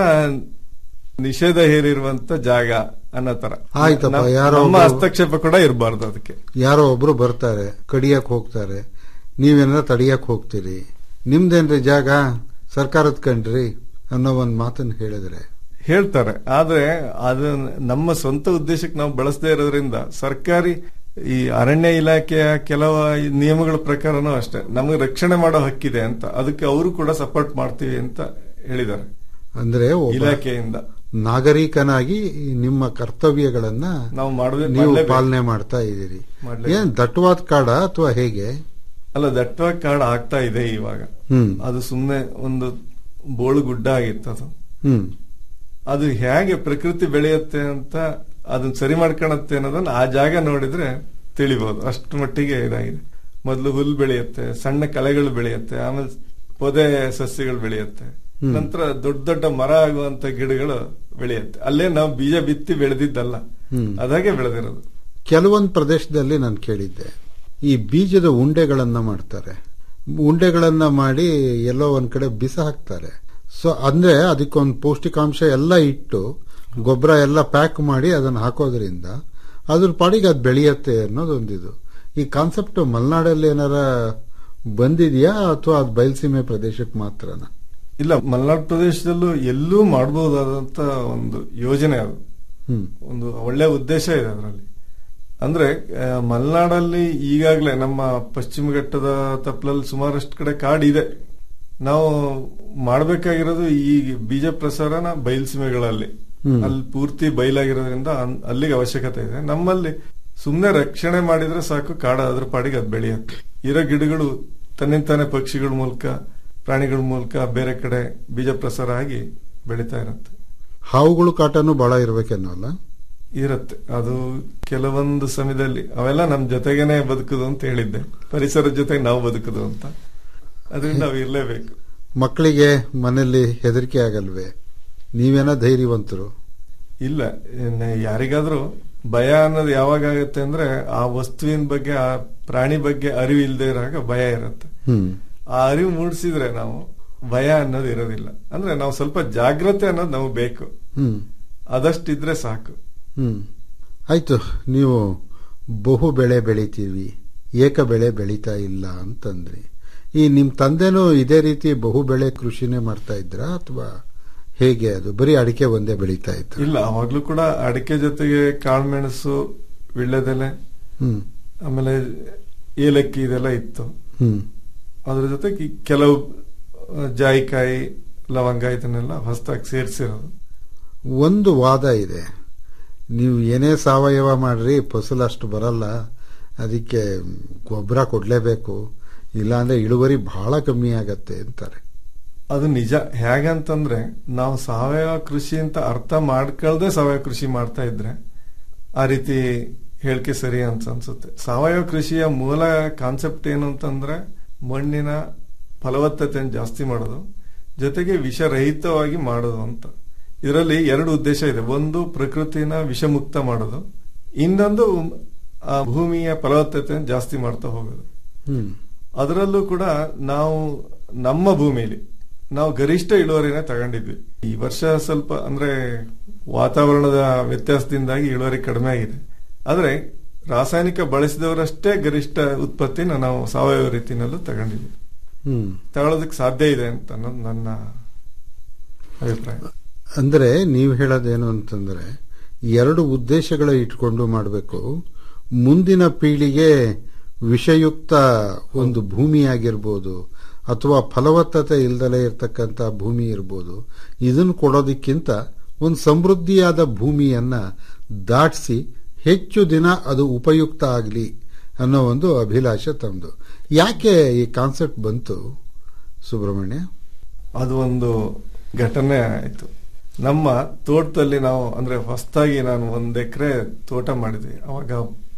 ನಿಷೇಧ ಹೇರಿರುವಂತ ಜಾಗ ಅನ್ನೋ ತರ ಆಯ್ತಪ್ಪ, ನಮ್- ಯಾರೋ ನಮ್ಮ ಒಬ್ರು- ಹಸ್ತಕ್ಷೇಪ ಕೂಡ ಇರಬಾರ್ದು ಅದಕ್ಕೆ ಯಾರೋ ಒಬ್ರು ಬರ್ತಾರೆ ಕಡಿಯಕ್ ಹೋಗ್ತಾರೆ ನೀವೇನಾರ ತಡಿಯಕ್ ಹೋಗ್ತೀರಿ ನಿಮ್ದೇನ್ರಿ ಜಾಗ ಸರ್ಕಾರದ ಕಂಡ್ರಿ ಅನ್ನೋ ಒಂದ್ ಮಾತನ್ನ ಹೇಳಿದ್ರೆ ಹೇಳ್ತಾರೆ ಆದ್ರೆ ಅದು ನಮ್ಮ ಸ್ವಂತ ಉದ್ದೇಶಕ್ಕೆ ನಾವು ಬಳಸದೇ ಇರೋದ್ರಿಂದ ಸರ್ಕಾರಿ ಈ ಅರಣ್ಯ ಇಲಾಖೆಯ ಕೆಲವು ಈ ನಿಯಮಗಳ ಪ್ರಕಾರನೂ ಅಷ್ಟೇ ನಮಗೆ ರಕ್ಷಣೆ ಮಾಡೋ ಹಕ್ಕಿದೆ ಅಂತ ಅದಕ್ಕೆ ಅವರು ಕೂಡ ಸಪೋರ್ಟ್ ಮಾಡ್ತೀವಿ ಅಂತ ಹೇಳಿದ್ದಾರೆ ಅಂದ್ರೆ ಒಬ್ಬ ಇಲಾಖೆಯಿಂದ ನಾಗರಿಕನಾಗಿ ಈ ನಿಮ್ಮ ಕರ್ತವ್ಯಗಳನ್ನ ನಾವು ಮಾಡಬೇಕು ನೀವು ಪಾಲನೆ ಮಾಡ್ತಾ ಇದ್ದೀರಿ ಮಾಡ್ಲೇಬೇಕು. ಏನ್ ದಟ್ಟವಾದ ಕಾಡ ಅಥವಾ ಹೇಗೆ ಅಲ್ಲ ದಟ್ಟವಾಗಿ ಕಾಡು ಆಗ್ತಾ ಇದೆ ಇವಾಗ ಹ್ಮ್ ಅದು ಸುಮ್ಮನೆ ಒಂದು ಬೋಳು ಗುಡ್ಡ ಆಗಿತ್ತು ಅದು ಹ್ಮ್ ಅದು ಹೇಗೆ ಪ್ರಕೃತಿ ಬೆಳೆಯುತ್ತೆ ಅಂತ ಅದನ್ನ ಸರಿ ಮಾಡ್ಕೊಳತ್ತೆ ಅನ್ನೋದನ್ನ ಆ ಜಾಗ ನೋಡಿದ್ರೆ ತಿಳಿಬಹುದು ಅಷ್ಟು ಮಟ್ಟಿಗೆ ಇದಾಗಿದೆ ಮೊದಲು ಹುಲ್ಲು ಬೆಳೆಯುತ್ತೆ ಸಣ್ಣ ಕಳೆಗಳು ಬೆಳೆಯುತ್ತೆ ಆಮೇಲೆ ಪೊದೆ ಸಸ್ಯಗಳು ಬೆಳೆಯುತ್ತೆ ನಂತರ ದೊಡ್ಡ ದೊಡ್ಡ ಮರ ಆಗುವಂತ ಗಿಡಗಳು ಬೆಳೆಯುತ್ತೆ ಅಲ್ಲೇ ನಾವು ಬೀಜ ಬಿತ್ತಿ ಬೆಳೆದಿದ್ದಲ್ಲ ಹ್ಮ್. ಅದಾಗೆ ಬೆಳೆದಿರೋದು ಕೆಲವೊಂದು ಪ್ರದೇಶದಲ್ಲಿ ನಾನು ಕೇಳಿದ್ದೆ ಈ ಬೀಜದ ಉಂಡೆಗಳನ್ನ ಮಾಡ್ತಾರೆ ಉಂಡೆಗಳನ್ನ ಮಾಡಿ ಎಲ್ಲೋ ಒಂದ್ ಕಡೆ ಬಿಸ ಹಾಕ್ತಾರೆ ಸೊ ಅಂದ್ರೆ ಅದಕ್ಕೊಂದು ಪೌಷ್ಟಿಕಾಂಶ ಎಲ್ಲ ಇಟ್ಟು ಗೊಬ್ಬರ ಎಲ್ಲ ಪ್ಯಾಕ್ ಮಾಡಿ ಅದನ್ನ ಹಾಕೋದ್ರಿಂದ ಅದ್ರ ಪಾಡಿಗೆ ಅದು ಬೆಳೆಯತ್ತೆ ಅನ್ನೋದೊಂದಿದು ಈ ಕಾನ್ಸೆಪ್ಟ್ ಮಲೆನಾಡಲ್ಲಿ ಏನಾರ ಬಂದಿದೆಯಾ ಅಥವಾ ಅದು ಬಯಲುಸೀಮೆ ಪ್ರದೇಶಕ್ಕೆ ಮಾತ್ರನಾ ಇಲ್ಲ ಮಲೆನಾಡು ಪ್ರದೇಶದಲ್ಲೂ ಎಲ್ಲೂ ಮಾಡಬಹುದಾದಂತ ಒಂದು ಯೋಜನೆ ಅದು ಹ್ಮ್ ಒಂದು ಒಳ್ಳೆ ಉದ್ದೇಶ ಇದೆ ಅದರಲ್ಲಿ ಅಂದ್ರೆ ಆ, ಮಲೆನಾಡಲ್ಲಿ ಈಗಾಗಲೇ ನಮ್ಮ ಪಶ್ಚಿಮ ಘಟ್ಟದ ತಪ್ಪಲಲ್ಲಿ ಸುಮಾರಷ್ಟು ಕಡೆ ಕಾಡಿದೆ ನಾವು ಮಾಡಬೇಕಾಗಿರೋದು ಈ ಬೀಜ ಪ್ರಸಾರನ ಬಯಲ್ಸೀಮೆಗಳಲ್ಲಿ ಹ್ಮ್. ಅಲ್ಲಿ ಪೂರ್ತಿ ಬಯಲಾಗಿರೋದ್ರಿಂದ ಅನ್- ಅಲ್ಲಿಗೆ ಅವಶ್ಯಕತೆ ಇದೆ ನಮ್ಮಲ್ಲಿ ಸುಮ್ಮನೆ ರಕ್ಷಣೆ ಮಾಡಿದ್ರೆ ಸಾಕು ಕಾಡ ಅದ್ರ ಪಾಡಿಗೆ ಅದು ಬೆಳೆಯುತ್ತೆ ಇರೋ ಗಿಡಗಳು ತನ್ನಿಂತಾನೆ ಪಕ್ಷಿಗಳ ಮೂಲಕ ಪ್ರಾಣಿಗಳ ಮೂಲಕ ಬೇರೆ ಕಡೆ ಬೀಜ ಪ್ರಸಾರ ಆಗಿ ಬೆಳೀತಾ ಇರುತ್ತೆ ಹಾವುಗಳು ಕಾಟನು ಬಹಳ ಇರ್ಬೇಕೇನೋ ಅಲ್ಲ ಇರುತ್ತೆ ಅದು ಕೆಲವೊಂದು ಸಮಯದಲ್ಲಿ ಅವೆಲ್ಲ ನಮ್ ಜೊತೆಗೇನೆ ಬದುಕುದು ಅಂತ ಹೇಳಿದ್ದೆ ಪರಿಸರದ ಜೊತೆ ನಾವು ಬದುಕುದು ಅಂತ ಅದರಿಂದ ನಾವು ಇರ್ಲೇಬೇಕು ಮಕ್ಕಳಿಗೆ ಮನೆಯಲ್ಲಿ ಹೆದರಿಕೆ ಆಗಲ್ವೇ ನೀವೇನೋ ಧೈರ್ಯವಂತರು ಇಲ್ಲ ಇನ್ನು ಯಾರಿಗಾದ್ರೂ ಭಯ ಅನ್ನೋದು ಯಾವಾಗ ಆಗುತ್ತೆ ಅಂದ್ರೆ ಆ ವಸ್ತುವಿನ ಬಗ್ಗೆ ಆ ಪ್ರಾಣಿ ಬಗ್ಗೆ ಅರಿವು ಇಲ್ಲದೆ ಇರುವಾಗ ಭಯ ಇರುತ್ತೆ ಹ್ಮ್ ಆ ಅರಿವು ಮೂಡಿಸಿದ್ರೆ ನಾವು ಭಯ ಅನ್ನೋದು ಇರೋದಿಲ್ಲ ಅಂದ್ರೆ ನಾವು ಸ್ವಲ್ಪ ಜಾಗ್ರತೆ ಅನ್ನೋದು ನಮಗೆ ಬೇಕು ಹ್ಮ್ ಅದಷ್ಟಿದ್ರೆ ಸಾಕು ಹ್ಮ್ ಆಯ್ತು ನೀವು ಬಹು ಬೆಳೆ ಬೆಳಿತೀವಿ ಏಕ ಬೆಳೆ ಬೆಳೀತಾ ಇಲ್ಲ ಅಂತಂದ್ರಿ ಈ ನಿಮ್ ತಂದೆನೂ ಇದೇ ರೀತಿ ಬಹು ಬೆಳೆ ಕೃಷಿನೇ ಮಾಡ್ತಾ ಇದ್ರಾ ಅಥವಾ ಹೇಗೆ ಅದು ಬರೀ ಅಡಿಕೆ ಒಂದೇ ಬೆಳೀತಾ ಇತ್ತು ಇಲ್ಲ ಅವಾಗ್ಲೂ ಕೂಡ ಅಡಿಕೆ ಜೊತೆಗೆ ಕಾಳುಮೆಣಸು ವಿಳ್ಳೆದೆಲೆ ಹ್ಮ್ ಆಮೇಲೆ ಏಲಕ್ಕಿ ಇದೆಲ್ಲ ಇತ್ತು ಹ್ಮ್ ಅದ್ರ ಜೊತೆಗೆ ಕೆಲವು ಆ, ಜಾಯಿಕಾಯಿ ಲವಂಗ ಇದನ್ನೆಲ್ಲ ಹೊಸದಾಗಿ ಸೇರಿಸಿರೋದು ಒಂದು ವಾದ ಇದೆ ನೀವು ಏನೇ ಸಾವಯವ ಮಾಡ್ರಿ ಫಸಲು ಅಷ್ಟು ಬರಲ್ಲ ಅದಕ್ಕೆ ಗೊಬ್ಬರ ಕೊಡ್ಲೇಬೇಕು ಇಲ್ಲಾಂದ್ರೆ ಇಳುವರಿ ಬಹಳ ಕಮ್ಮಿ ಆಗತ್ತೆ ಅಂತಾರೆ ಅದು ನಿಜ ಹೇಗಂತಂದ್ರೆ ನಾವು ಸಾವಯವ ಕೃಷಿ ಅಂತ ಅರ್ಥ ಮಾಡ್ಕೊಳ್ದೆ ಸಾವಯವ ಕೃಷಿ ಮಾಡ್ತಾ ಇದ್ರೆ ಆ ರೀತಿ ಹೇಳಿಕೆ ಸರಿ ಅಂತ ಅನ್ಸುತ್ತೆ ಸಾವಯವ ಕೃಷಿಯ ಮೂಲ ಕಾನ್ಸೆಪ್ಟ್ ಏನು ಅಂತಂದ್ರೆ ಮಣ್ಣಿನ ಫಲವತ್ತತೆಯನ್ನು ಜಾಸ್ತಿ ಮಾಡೋದು ಜೊತೆಗೆ ವಿಷರಹಿತವಾಗಿ ಮಾಡೋದು ಅಂತ ಇದರಲ್ಲಿ ಎರಡು ಉದ್ದೇಶ ಇದೆ ಒಂದು ಪ್ರಕೃತಿನ ವಿಷಮುಕ್ತ ಮಾಡೋದು ಇನ್ನೊಂದು ಆ ಭೂಮಿಯ ಫಲವತ್ತತೆಯನ್ನು ಜಾಸ್ತಿ ಮಾಡ್ತಾ ಹೋಗೋದು ಹ್ಮ್ ಅದರಲ್ಲೂ ಕೂಡ ನಾವು ನಮ್ಮ ಭೂಮಿಲಿ ನಾವು ಗರಿಷ್ಠ ಇಳುವರಿನ ತಗೊಂಡಿದ್ವಿ ಈ ವರ್ಷ ಸ್ವಲ್ಪ ಅಂದ್ರೆ ವಾತಾವರಣದ ವ್ಯತ್ಯಾಸದಿಂದಾಗಿ ಇಳುವರಿ ಕಡಿಮೆ ಆಗಿದೆ ಆದ್ರೆ ರಾಸಾಯನಿಕ ಬಳಸಿದವರಷ್ಟೇ ಗರಿಷ್ಠ ಉತ್ಪತ್ತಿನ ನಾವು ಸಾವಯವ ರೀತಿನಲ್ಲೂ ತಗೊಂಡಿದ್ವಿ ಹ್ಮ್ ತಗೊಳ್ಳೋದಕ್ಕೆ ಸಾಧ್ಯ ಇದೆ ಅಂತ ಅನ್ನೋದು ನನ್ನ ಅಭಿಪ್ರಾಯ ಅಂದ್ರೆ ನೀವು ಹೇಳೋದೇನು ಅಂತಂದ್ರೆ ಎರಡು ಉದ್ದೇಶಗಳ ಇಟ್ಕೊಂಡು ಮಾಡಬೇಕು ಮುಂದಿನ ಪೀಳಿಗೆ ವಿಷಯುಕ್ತ ಒಂದು ಭೂಮಿ ಆಗಿರ್ಬೋದು ಅಥವಾ ಫಲವತ್ತತೆ ಇಲ್ದಲೇ ಇರತಕ್ಕಂತ ಭೂಮಿ ಇರ್ಬೋದು ಇದನ್ನು ಕೊಡೋದಕ್ಕಿಂತ ಒಂದು ಸಮೃದ್ಧಿಯಾದ ಭೂಮಿಯನ್ನ ದಾಟಿಸಿ ಹೆಚ್ಚು ದಿನ ಅದು ಉಪಯುಕ್ತ ಆಗಲಿ ಅನ್ನೋ ಒಂದು ಅಭಿಲಾಷೆ ತಮ್ಮದು ಯಾಕೆ ಈ ಕಾನ್ಸೆಪ್ಟ್ ಬಂತು ಸುಬ್ರಹ್ಮಣ್ಯ ಅದು ಒಂದು ಘಟನೆ ಆಯ್ತು ನಮ್ಮ ತೋಟದಲ್ಲಿ ನಾವು ಅಂದ್ರೆ ಹೊಸದಾಗಿ ನಾನು ಒಂದ್ ಎಕರೆ ತೋಟ ಮಾಡಿದ್ವಿ ಅವಾಗ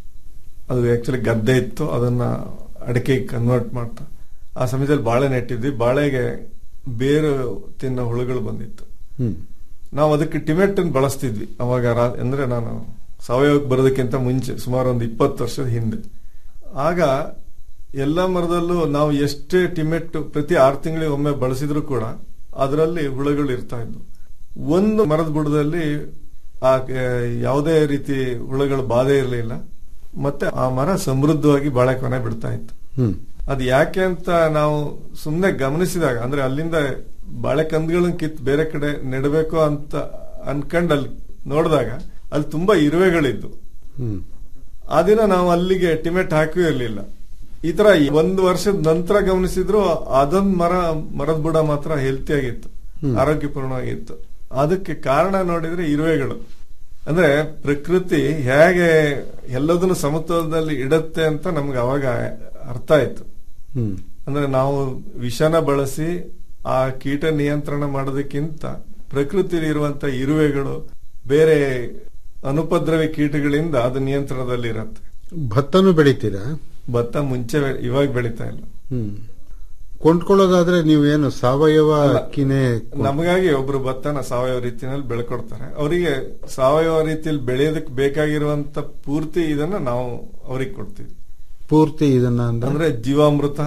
ಅದು ಆಕ್ಚುಲಿ ಗದ್ದೆ ಇತ್ತು ಅದನ್ನ ಅಡಿಕೆಗೆ ಕನ್ವರ್ಟ್ ಮಾಡ್ತಾ ಆ ಸಮಯದಲ್ಲಿ ಬಾಳೆ ನೆಟ್ಟಿದ್ವಿ ಬಾಳೆಗೆ ಬೇರು ತಿನ್ನೋ ಹುಳುಗಳು ಬಂದಿತ್ತು ಹ್ಮ್ ನಾವು ಅದಕ್ಕೆ ಟಿಮೆಟ್ ಬಳಸ್ತಿದ್ವಿ ಅವಾಗ ರಾ- ಅಂದ್ರೆ ನಾನು ಸಾವಯವಕ್ಕೆ ಬರೋದಕ್ಕಿಂತ ಮುಂಚೆ ಸುಮಾರು ಒಂದು ಇಪ್ಪತ್ತು ವರ್ಷದ ಹಿಂದೆ ಆಗ ಎಲ್ಲ ಮರದಲ್ಲೂ ನಾವು ಎಷ್ಟೇ ಟಿಮೆಟ್ ಪ್ರತಿ ಆರು ತಿಂಗಳಿಗೆ ಒಮ್ಮೆ ಬಳಸಿದ್ರು ಕೂಡ ಅದರಲ್ಲಿ ಹುಳುಗಳು ಇರ್ತಾ ಇದ್ವು ಒಂದು ಮರದ ಬುಡದಲ್ಲಿ ಆ ಆ, ಯಾವುದೇ ರೀತಿ ಹುಳುಗಳ ಬಾಧೆ ಇರಲಿಲ್ಲ ಮತ್ತೆ ಆ ಮರ ಸಮೃದ್ಧವಾಗಿ ಬಾಳೆಕೊನೆ ಬಿಡ್ತಾ ಇತ್ತು ಹ್ಮ್ ಅದು ಯಾಕೆ ಅಂತ ನಾವು ಸುಮ್ಮನೆ ಗಮನಿಸಿದಾಗ ಅಂದ್ರೆ ಅಲ್ಲಿಂದ ಬಾಳೆಕಂದ್ಗಳನ್ನ ಕಿತ್ ಬೇರೆ ಕಡೆ ನೆಡಬೇಕು ಅಂತ ಅನ್ಕೊಂಡ್ ಅಲ್ಲಿ ನೋಡಿದಾಗ ಅಲ್ಲಿ ತುಂಬಾ ಇರುವೆಗಳಿದ್ದು ಹ್ಮ್ ಆ ದಿನ ನಾವು ಅಲ್ಲಿಗೆ ಟಿಮೆಟ್ ಹಾಕೂ ಇರ್ಲಿಲ್ಲ ಈ ತರ ಒಂದು ವರ್ಷದ ನಂತರ ಗಮನಿಸಿದ್ರು ಅದೊಂದ್ ಮರ ಮರದ ಬುಡ ಮಾತ್ರ ಹೆಲ್ತಿ ಆಗಿತ್ತು ಆರೋಗ್ಯಪೂರ್ಣವಾಗಿತ್ತು ಅದಕ್ಕೆ ಕಾರಣ ನೋಡಿದ್ರೆ ಇರುವೆಗಳು ಅಂದ್ರೆ ಪ್ರಕೃತಿ ಹೇಗೆ ಎಲ್ಲದನ್ನು ಸಮತೋಲನದಲ್ಲಿ ಇಡತ್ತೆ ಅಂತ ನಮ್ಗೆ ಅವಾಗ ಅರ್ಥ ಆಯ್ತು ಹ್ಮ್ ಅಂದ್ರೆ ನಾವು ವಿಷನ ಬಳಸಿ ಆ ಕೀಟ ನಿಯಂತ್ರಣ ಮಾಡೋದಕ್ಕಿಂತ ಪ್ರಕೃತಿಲಿ ಇರುವಂತ ಇರುವೆಗಳು ಬೇರೆ ಅನುಪದ್ರವಿ ಕೀಟಗಳಿಂದ ಅದು ನಿಯಂತ್ರಣದಲ್ಲಿ ಇರತ್ತೆ ಭತ್ತನೂ ಬೆಳಿತೀರಾ ಭತ್ತ ಮುಂಚೆ ಬೆ- ಇವಾಗ ಬೆಳೀತಾ ಇಲ್ಲ ಹ್ಮ್ ಕೊಂಡ್ಕೊಳ್ಳೋದಾದ್ರೆ ನೀವೇನು ಸಾವಯವ ಅಕ್ಕಿನೇ ನಮಗಾಗಿ ಒಬ್ರು ಭತ್ತನ ಸಾವಯವ ರೀತಿಯಲ್ಲಿ ಬೆಳ್ಕೊಡ್ತಾರೆ ಅವರಿಗೆ ಸಾವಯವ ರೀತಿಯಲ್ಲಿ ಬೆಳೆಯೋದಕ್ಕೆ ಬೇಕಾಗಿರುವಂತ ಪೂರ್ತಿ ಇದನ್ನ ನಾವು ಅವ್ರಿಗೆ ಕೊಡ್ತೀವಿ ಪೂರ್ತಿ ಇದನ್ನ ಅಂದ್ರೆ ಅಂದ್ರೆ ಜೀವಾಮೃತ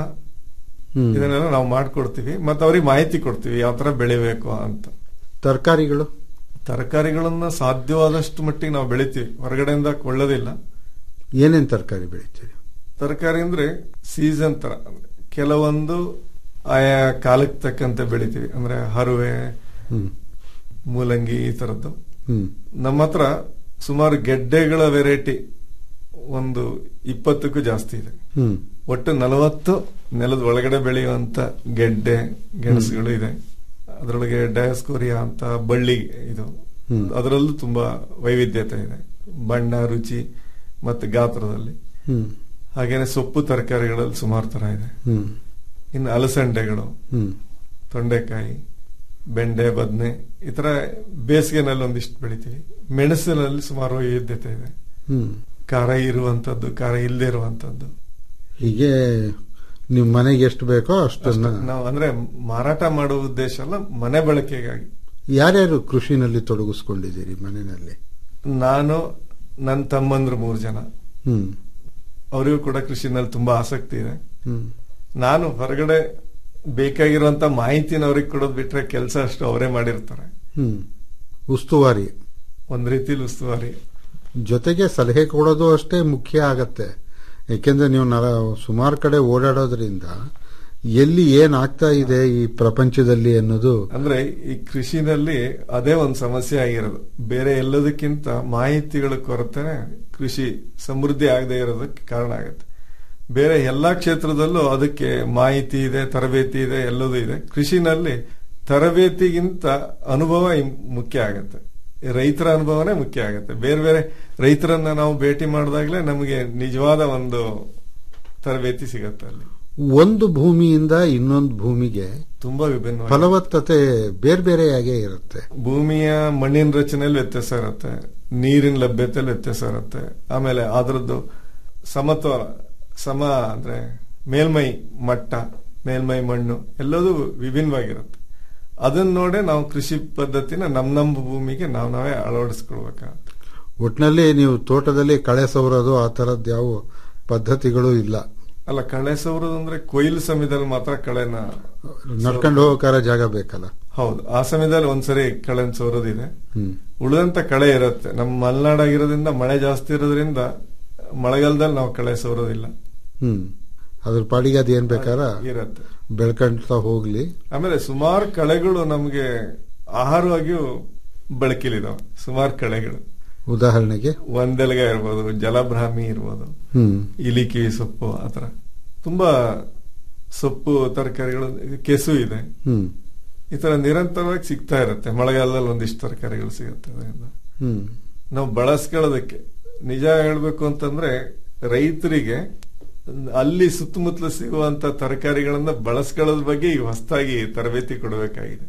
ಹ್ಮ್. ಇದನ್ನೆಲ್ಲ ನಾವು ಮಾಡ್ಕೊಡ್ತೀವಿ ಮತ್ತೆ ಅವ್ರಿಗೆ ಮಾಹಿತಿ ಕೊಡ್ತೀವಿ ಯಾವ ತರ ಬೆಳಿಬೇಕು ಅಂತ ತರಕಾರಿಗಳು ತರಕಾರಿಗಳನ್ನ ಸಾಧ್ಯವಾದಷ್ಟು ಮಟ್ಟಿಗೆ ನಾವು ಬೆಳಿತೀವಿ ಹೊರಗಡೆಯಿಂದ ಕೊಳ್ಳೋದಿಲ್ಲ ಏನೇನ್ ತರಕಾರಿ ಬೆಳಿತೀರಿ ತರಕಾರಿ ಅಂದ್ರೆ ಸೀಸನ್ ತರ ಕೆಲವೊಂದು ಆಯಾ ಕಾಲಕ್ಕೆ ತಕ್ಕಂತೆ ಬೆಳಿತೀವಿ ಅಂದ್ರೆ ಹರುವೆ ಹ್ಮ್ ಮೂಲಂಗಿ ಈ ತರದ್ದು ಹ್ಮ್ ನಮ್ಮ ಹತ್ರ ಸುಮಾರು ಗೆಡ್ಡೆಗಳ ವೆರೈಟಿ ಒಂದು ಇಪ್ಪತ್ತಕ್ಕೂ ಜಾಸ್ತಿ ಇದೆ ಹ್ಮ್ ಒಟ್ಟು ನಲವತ್ತು ನೆಲದ ಒಳಗಡೆ ಬೆಳೆಯುವಂತ ಗೆಡ್ಡೆ ಗೆಣಸುಗಳು ಇದೆ ಅದರೊಳಗೆ ಡಯಾಸ್ಕೋರಿಯಾ ಅಂತ ಬಳ್ಳಿ ಇದು ಹ್ಮ್. ಅದರಲ್ಲೂ ತುಂಬಾ ವೈವಿಧ್ಯತೆ ಇದೆ ಬಣ್ಣ ರುಚಿ ಮತ್ತು ಗಾತ್ರದಲ್ಲಿ ಹ್ಮ್ ಹಾಗೇನೆ ಸೊಪ್ಪು ತರಕಾರಿಗಳಲ್ಲಿ ಸುಮಾರು ತರ ಇದೆ ಹ್ಮ್ ಇನ್ನು ಅಲಸಂಡೆಗಳು ಹ್ಮ್ ತೊಂಡೆಕಾಯಿ ಬೆಂಡೆ ಬದನೆ ಈ ತರ ಬೇಸಿಗೆನಲ್ಲಿ ಒಂದಿಷ್ಟು ಬೆಳಿತೀವಿ ಮೆಣಸಿನಲ್ಲಿ ಸುಮಾರು ವೈವಿಧ್ಯತೆ ಇದೆ ಹ್ಮ್ ಖಾರ ಇರುವಂತದ್ದು ಖಾರ ಇಲ್ಲದೆ ಇರುವಂತದ್ದು ಹೀಗೆ ನಿಮ್ ಮನೆಗೆ ಎಷ್ಟು ಬೇಕೋ ಅಷ್ಟನ್ನ ನಾವು ಅಂದ್ರೆ ಮಾರಾಟ ಮಾಡುವ ಉದ್ದೇಶ ಅಲ್ಲ ಮನೆ ಬಳಕೆಗಾಗಿ ಯಾರ್ಯಾರು ಕೃಷಿನಲ್ಲಿ ತೊಡಗಿಸ್ಕೊಂಡಿದ್ದೀರಿ ಮನೆಯಲ್ಲಿ ನಾನು ನನ್ನ ತಮ್ಮಂದ್ರು ಮೂರು ಜನ ಹ್ಮ್ ಅವರಿಗೂ ಕೂಡ ಕೃಷಿನಲ್ಲಿ ತುಂಬಾ ಆಸಕ್ತಿ ಇದೆ ಹ್ಮ್ ನಾನು ಹೊರಗಡೆ ಬೇಕಾಗಿರುವಂತ ಮಾಹಿತಿನ ಅವ್ರಿಗೆ ಕೊಡೋದು ಬಿಟ್ರೆ ಕೆಲಸ ಅಷ್ಟು ಅವರೇ ಮಾಡಿರ್ತಾರೆ ಹ್ಮ್ ಉಸ್ತುವಾರಿ ಒಂದ್ ರೀತಿಲಿ ಉಸ್ತುವಾರಿ ಜೊತೆಗೆ ಸಲಹೆ ಕೊಡೋದು ಅಷ್ಟೇ ಮುಖ್ಯ ಆಗತ್ತೆ ಯಾಕೆಂದ್ರೆ ನೀವು ನರ ಸುಮಾರು ಕಡೆ ಓಡಾಡೋದ್ರಿಂದ ಎಲ್ಲಿ ಏನ್ ಆಗ್ತಾ ಇದೆ ಈ ಪ್ರಪಂಚದಲ್ಲಿ ಅನ್ನೋದು ಅಂದ್ರೆ ಈ ಕೃಷಿನಲ್ಲಿ ಅದೇ ಒಂದು ಸಮಸ್ಯೆ ಆಗಿರೋದು ಬೇರೆ ಎಲ್ಲದಕ್ಕಿಂತ ಮಾಹಿತಿಗಳ ಕೊರತೆ ಕೃಷಿ ಸಮೃದ್ಧಿ ಆಗದೆ ಇರೋದಕ್ಕೆ ಕಾರಣ ಆಗುತ್ತೆ ಬೇರೆ ಎಲ್ಲಾ ಕ್ಷೇತ್ರದಲ್ಲೂ ಅದಕ್ಕೆ ಮಾಹಿತಿ ಇದೆ ತರಬೇತಿ ಇದೆ ಎಲ್ಲದೂ ಇದೆ ಕೃಷಿನಲ್ಲಿ ತರಬೇತಿಗಿಂತ ಅನುಭವ ಇಂ- ಮುಖ್ಯ ಆಗತ್ತೆ ರೈತರ ಅನುಭವನೇ ಮುಖ್ಯ ಆಗತ್ತೆ ಬೇರೆ ಬೇರೆ ರೈತರನ್ನ ನಾವು ಭೇಟಿ ಮಾಡಿದಾಗಲೇ ನಮಗೆ ನಿಜವಾದ ಒಂದು ತರಬೇತಿ ಸಿಗತ್ತೆ ಅಲ್ಲಿ ಒಂದು ಭೂಮಿಯಿಂದ ಇನ್ನೊಂದು ಭೂಮಿಗೆ ತುಂಬಾ ವಿಭಿನ್ನ ಫಲವತ್ತತೆ ಬೇರೆ ಬೇರೆಯಾಗೇ ಇರುತ್ತೆ ಭೂಮಿಯ ಮಣ್ಣಿನ ರಚನೆಯಲ್ಲಿ ವ್ಯತ್ಯಾಸ ಇರುತ್ತೆ ನೀರಿನ ಲಭ್ಯತೆಯಲ್ಲಿ ವ್ಯತ್ಯಾಸ ಇರುತ್ತೆ ಆಮೇಲೆ ಅದರದ್ದು ಸಮತೋಲ ಸಮ ಅಂದ್ರೆ ಮೇಲ್ಮೈ ಮಟ್ಟ ಮೇಲ್ಮೈ ಮಣ್ಣು ಎಲ್ಲದೂ ವಿಭಿನ್ನವಾಗಿರುತ್ತೆ ಅದನ್ನ ನೋಡೇ ನಾವು ಕೃಷಿ ಪದ್ಧತಿನ ನಮ್ ನಮ್ಮ ಭೂಮಿಗೆ ನಾವು ನಾವೇ ಅಳವಡಿಸ್ಕೊಳ್ಬೇಕಾಗತ್ತೆ ಒಟ್ನಲ್ಲಿ ನೀವು ತೋಟದಲ್ಲಿ ಕಳೆ ಸವರೋದು ಆ ತರದ್ ಯಾವ ಪದ್ಧತಿಗಳು ಇಲ್ಲ ಅಲ್ಲ ಕಳೆ ಸವರೋದು ಅಂದ್ರೆ ಕೊಯ್ಲು ಸಮಯದಲ್ಲಿ ಮಾತ್ರ ಕಳೆನ ನಡ್ಕೊಂಡು ಹೋಗೋಕಾರ ಜಾಗ ಬೇಕಲ್ಲ ಹೌದು ಆ ಸಮಯದಲ್ಲಿ ಒಂದ್ಸರಿ ಕಳೆನ ಸವರೋದಿದೆ ಹ್ಮ್ ಉಳಿದಂತ ಕಳೆ ಇರುತ್ತೆ ನಮ್ಮ ಮಲೆನಾಡಾಗಿರೋದ್ರಿಂದ ಮಳೆ ಜಾಸ್ತಿ ಇರೋದ್ರಿಂದ ಮಳೆಗಾಲದಲ್ಲಿ ನಾವು ಕಳೆ ಸವರೋದಿಲ್ಲ ಹ್ಮ್ ಅದ್ರ ಪಾಡಿಗೆ ಅದೇನ್ ಬೇಕಾರ ಇರತ್ತೆ ಬೆಳ್ಕೊಂತ ಹೋಗ್ಲಿ ಆಮೇಲೆ ಸುಮಾರು ಕಳೆಗಳು ನಮಗೆ ಆಹಾರವಾಗಿಯೂ ಬಳಕೆಲಿದಾವೆ ಸುಮಾರು ಕಳೆಗಳು ಉದಾಹರಣೆಗೆ ಒಂದೆಲಗ ಇರ್ಬೋದು ಜಲಭ್ರಾಮಿ ಇರ್ಬೋದು ಹ್ಮ್ ಇಲಿಕಿ ಸೊಪ್ಪು ಆತರ ತುಂಬಾ ಸೊಪ್ಪು ತರಕಾರಿಗಳು ಕೆಸು ಇದೆ ಹ್ಮ್ ಈ ತರ ನಿರಂತರವಾಗಿ ಸಿಗ್ತಾ ಇರುತ್ತೆ ಮಳೆಗಾಲದಲ್ಲಿ ಒಂದಿಷ್ಟು ತರಕಾರಿಗಳು ಸಿಗುತ್ತೆ ಅದರಿಂದ ಹ್ಮ್ ನಾವು ಬಳಸ್ಕೊಳ್ಳೋದಕ್ಕೆ ನಿಜ ಹೇಳ್ಬೇಕು ಅಂತಂದ್ರೆ ರೈತರಿಗೆ ಅಲ್ಲಿ ಸುತ್ತಮುತ್ತಲು ಸಿಗುವಂತ ತರಕಾರಿಗಳನ್ನ ಬಳಸ್ಕೊಳ್ಳೋದ್ರ ಬಗ್ಗೆ ಈಗ ಹೊಸದಾಗಿ ತರಬೇತಿ ಕೊಡಬೇಕಾಗಿದೆ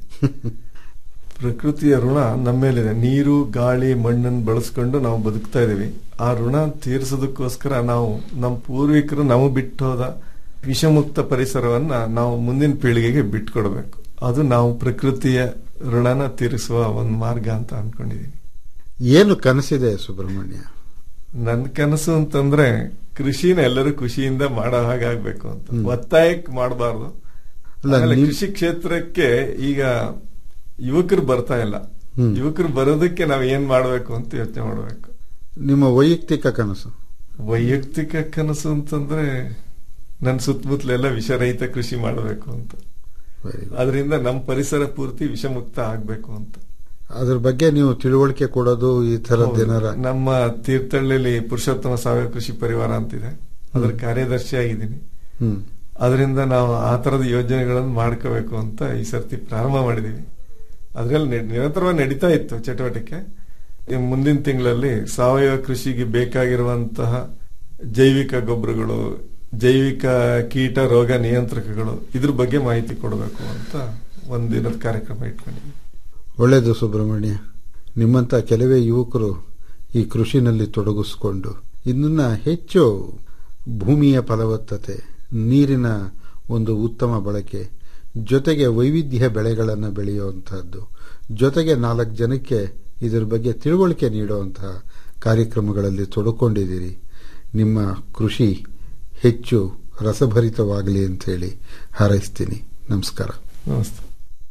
ಪ್ರಕೃತಿಯ ಋಣ ನಮ್ಮ ಮೇಲಿದೆ ನೀರು ಗಾಳಿ ಮಣ್ಣನ್ನು ಬಳಸ್ಕೊಂಡು ನಾವು ಬದುಕ್ತಾ ಇದೀವಿ ಆ ಋಣ ತೀರಿಸೋದಕ್ಕೋಸ್ಕರ ನಾವು ನಮ್ಮ ಪೂರ್ವಿಕರು ನಾವು ಬಿಟ್ಟು ಹೋದ ವಿಷಮುಕ್ತ ಪರಿಸರವನ್ನ ನಾವು ಮುಂದಿನ ಪೀಳಿಗೆಗೆ ಬಿಟ್ಕೊಡ್ಬೇಕು ಅದು ನಾವು ಪ್ರಕೃತಿಯ ಋಣನ ತೀರಿಸುವ ಒಂದು ಮಾರ್ಗ ಅಂತ ಅನ್ಕೊಂಡಿದೀನಿ ಏನು ಕನಸಿದೆ ಸುಬ್ರಹ್ಮಣ್ಯ ನನ್ ಕನಸು ಅಂತಂದ್ರೆ ಕೃಷಿನ ಎಲ್ಲರೂ ಖುಷಿಯಿಂದ ಮಾಡೋ ಹಾಗಾಗ್ಬೇಕು ಅಂತ ಒತ್ತಾಯಕ್ಕೆ ಮಾಡಬಾರ್ದು ಅಲ್ಲ, ಆಮೇಲೆ ನೀವ್- ಕೃಷಿ ಕ್ಷೇತ್ರಕ್ಕೆ ಈಗ ಯುವಕರು ಬರ್ತಾ ಇಲ್ಲ ಹ್ಮ್. ಯುವಕರು ಬರೋದಕ್ಕೆ ನಾವ್ ಏನ್ ಮಾಡ್ಬೇಕು ಅಂತ ಯೋಚನೆ ಮಾಡ್ಬೇಕು ನಿಮ್ಮ ವೈಯಕ್ತಿಕ ಕನಸು ವೈಯಕ್ತಿಕ ಕನಸು ಅಂತಂದ್ರೆ ನನ್ನ ಸುತ್ತಮುತ್ತಲೆಲ್ಲ ವಿಷರಹಿತ ಕೃಷಿ ಮಾಡಬೇಕು ಅಂತ Very good. ಅದರಿಂದ ನಮ್ಮ ಪರಿಸರ ಪೂರ್ತಿ ವಿಷಮುಕ್ತ ಆಗ್ಬೇಕು ಅಂತ ಅದ್ರ ಬಗ್ಗೆ ನೀವು ತಿಳುವಳಿಕೆ ಕೊಡೋದು ಈ ತರದ್ ಹೌದು. ಏನಾರ ನಮ್ಮ ತೀರ್ಥಹಳ್ಳಿಲಿ ಪುರುಷೋತ್ತಮ ಸಾವಯವ ಕೃಷಿ ಪರಿವಾರ ಅಂತಿದೆ ಅದ್ರ ಕಾರ್ಯದರ್ಶಿ ಆಗಿದ್ದೀನಿ ಹ್ಮ್ ಅದರಿಂದ ನಾವು ಆ ತರದ ಯೋಜನೆಗಳನ್ನು ಮಾಡ್ಕೋಬೇಕು ಅಂತ ಈ ಸರ್ತಿ ಪ್ರಾರಂಭ ಮಾಡಿದೀವಿ ಅದ್ರಲ್ಲಿ ನಿ- ನಿರಂತರವಾಗಿ ನಡೀತಾ ಇತ್ತು ಚಟುವಟಿಕೆ ಈ ಮುಂದಿನ ತಿಂಗಳಲ್ಲಿ ಸಾವಯವ ಕೃಷಿಗೆ ಬೇಕಾಗಿರುವಂತಹ ಜೈವಿಕ ಗೊಬ್ಬರಗಳು ಜೈವಿಕ ಕೀಟ ರೋಗ ನಿಯಂತ್ರಕಗಳು ಇದ್ರ ಬಗ್ಗೆ ಮಾಹಿತಿ ಕೊಡಬೇಕು ಅಂತ ಒಂದಿನದ ಕಾರ್ಯಕ್ರಮ ಇಟ್ಕೊಂಡಿದ್ವಿ ಒಳ್ಳೆಯದು ಸುಬ್ರಹ್ಮಣ್ಯ ನಿಮ್ಮಂತ ಕೆಲವೇ ಯುವಕರು ಈ ಕೃಷಿನಲ್ಲಿ ತೊಡಗಿಸ್ಕೊಂಡು ಇದನ್ನ ಹೆಚ್ಚು ಭೂಮಿಯ ಫಲವತ್ತತೆ ನೀರಿನ ಒಂದು ಉತ್ತಮ ಬಳಕೆ ಜೊತೆಗೆ ವೈವಿಧ್ಯ ಬೆಳೆಗಳನ್ನು ಬೆಳೆಯುವಂತಹದ್ದು ಜೊತೆಗೆ ನಾಲ್ಕು ಜನಕ್ಕೆ ಇದರ ಬಗ್ಗೆ ತಿಳುವಳಿಕೆ ನೀಡುವಂತಹ ಕಾರ್ಯಕ್ರಮಗಳಲ್ಲಿ ತೊಡಕೊಂಡಿದ್ದೀರಿ ನಿಮ್ಮ ಕೃಷಿ ಹೆಚ್ಚು ರಸಭರಿತವಾಗಲಿ ಅಂತೇಳಿ ಹಾರೈಸ್ತೀನಿ ನಮಸ್ಕಾರ ನಮಸ್ತೆ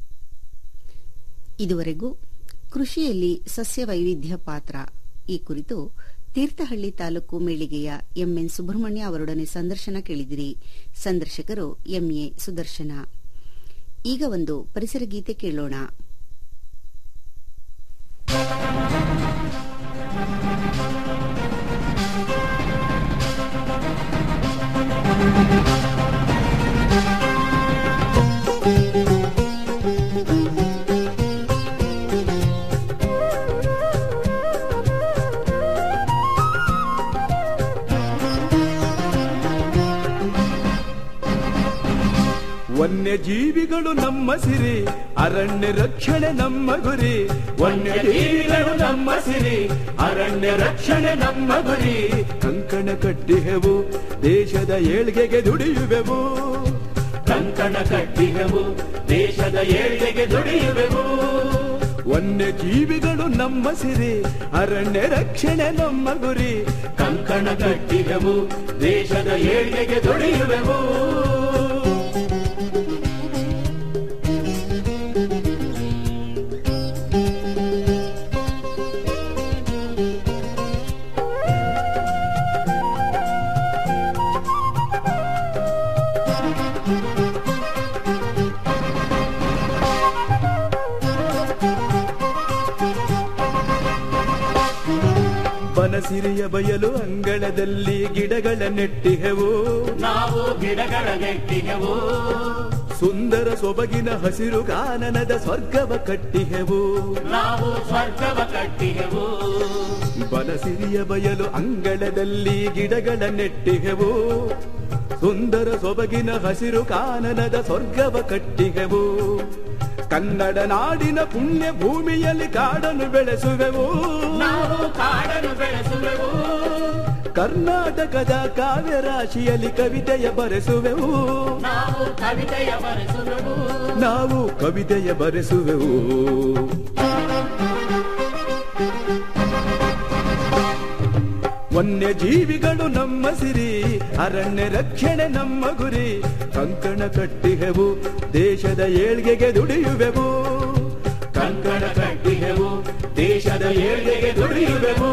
ಇದುವರೆಗೂ ಕೃಷಿಯಲ್ಲಿ ಸಸ್ಯ ವೈವಿಧ್ಯ ಪಾತ್ರ ಈ ಕುರಿತು ತೀರ್ಥಹಳ್ಳಿ ತಾಲೂಕು ಮೇಳಿಗೆಯ ಎಂಎನ್ ಸುಬ್ರಹ್ಮಣ್ಯ ಅವರೊಡನೆ ಸಂದರ್ಶನ ಕೇಳಿದಿರಿ ಸಂದರ್ಶಕರು ಎಂಎ ಸುದರ್ಶನ ಈಗ ಒಂದು ಪರಿಸರ ಗೀತೆ ಕೇಳೋಣ ವನ್ಯಜೀವಿಗಳು ನಮ್ಮ ಸಿರಿ ಅರಣ್ಯ ರಕ್ಷಣೆ ನಮ್ಮ ಗುರಿ ವನ್ಯಜೀವಿಗಳು ನಮ್ಮ ಸಿರಿ ಅರಣ್ಯ ರಕ್ಷಣೆ ನಮ್ಮ ಗುರಿ ಕಂಕಣ ಕಟ್ಟಿಹೆವು ದೇಶದ ಏಳ್ಗೆಗೆ ದುಡಿಯುವೆವು ಕಂಕಣ ಕಟ್ಟಿಹೆವು ದೇಶದ ಏಳ್ಗೆಗೆ ದುಡಿಯುವೆವು ವನ್ಯಜೀವಿಗಳು ನಮ್ಮ ಸಿರಿ ಅರಣ್ಯ ರಕ್ಷಣೆ ನಮ್ಮ ಗುರಿ ಕಂಕಣ ಕಟ್ಟಿಹೆವು ದೇಶದ ಏಳ್ಗೆಗೆ ದುಡಿಯುವೆವು ಬನಸಿರಿಯ ಬಯಲು ಅಂಗಳದಲ್ಲಿ ಗಿಡಗಳ ನೆಟ್ಟಿಹೆವು ನಾವು ಗಿಡಗಳ ನೆಟ್ಟಿಹೆವು ಸುಂದರ ಸೊಬಗಿನ ಹಸಿರು ಕಾನನದ ಸ್ವರ್ಗವ ಕಟ್ಟಿಹೆವು ನಾವು ಸ್ವರ್ಗವ ಕಟ್ಟಿಹೆವು ಬನಸಿರಿಯ ಬಯಲು ಅಂಗಳದಲ್ಲಿ ಗಿಡಗಳ ನೆಟ್ಟಿಹೆವು ಸುಂದರ ಸೊಬಗಿನ ಹಸಿರು ಕಾನನದ ಸ್ವರ್ಗವ ಕಟ್ಟಿಹೆವು ಕನ್ನಡ ನಾಡಿನ ಪುಣ್ಯ ಭೂಮಿಯಲ್ಲಿ ಕಾಡನ್ನು ಬೆಳೆಸುವೆವು ನಾವು ಕಾಡನ್ನು ಬೆಳೆಸುವೆವು ಕರ್ನಾಟಕದ ಕಾವ್ಯ ರಾಶಿಯಲ್ಲಿ ಕವಿತೆಯ ಬರೆಸುವೆವು ನಾವು ಕವಿತೆಯ ಬರೆಸುವೆವು ನಾವು ಕವಿತೆಯ ಬರೆಸುವೆವು ವನ್ಯಜೀವಿಗಳು ನಮ್ಮ ಸಿರಿ ಅರಣ್ಯ ರಕ್ಷಣೆ ನಮ್ಮ ಗುರಿ ಕಂಕಣ ಕಟ್ಟಿಹೆವು ದೇಶದ ಏಳ್ಗೆಗೆ ದುಡಿಯುವೆವು ಕಂಕಣ ಕಟ್ಟಿಹೆವು ದೇಶದ ಏಳ್ಗೆಗೆ ದುಡಿಯುವೆವು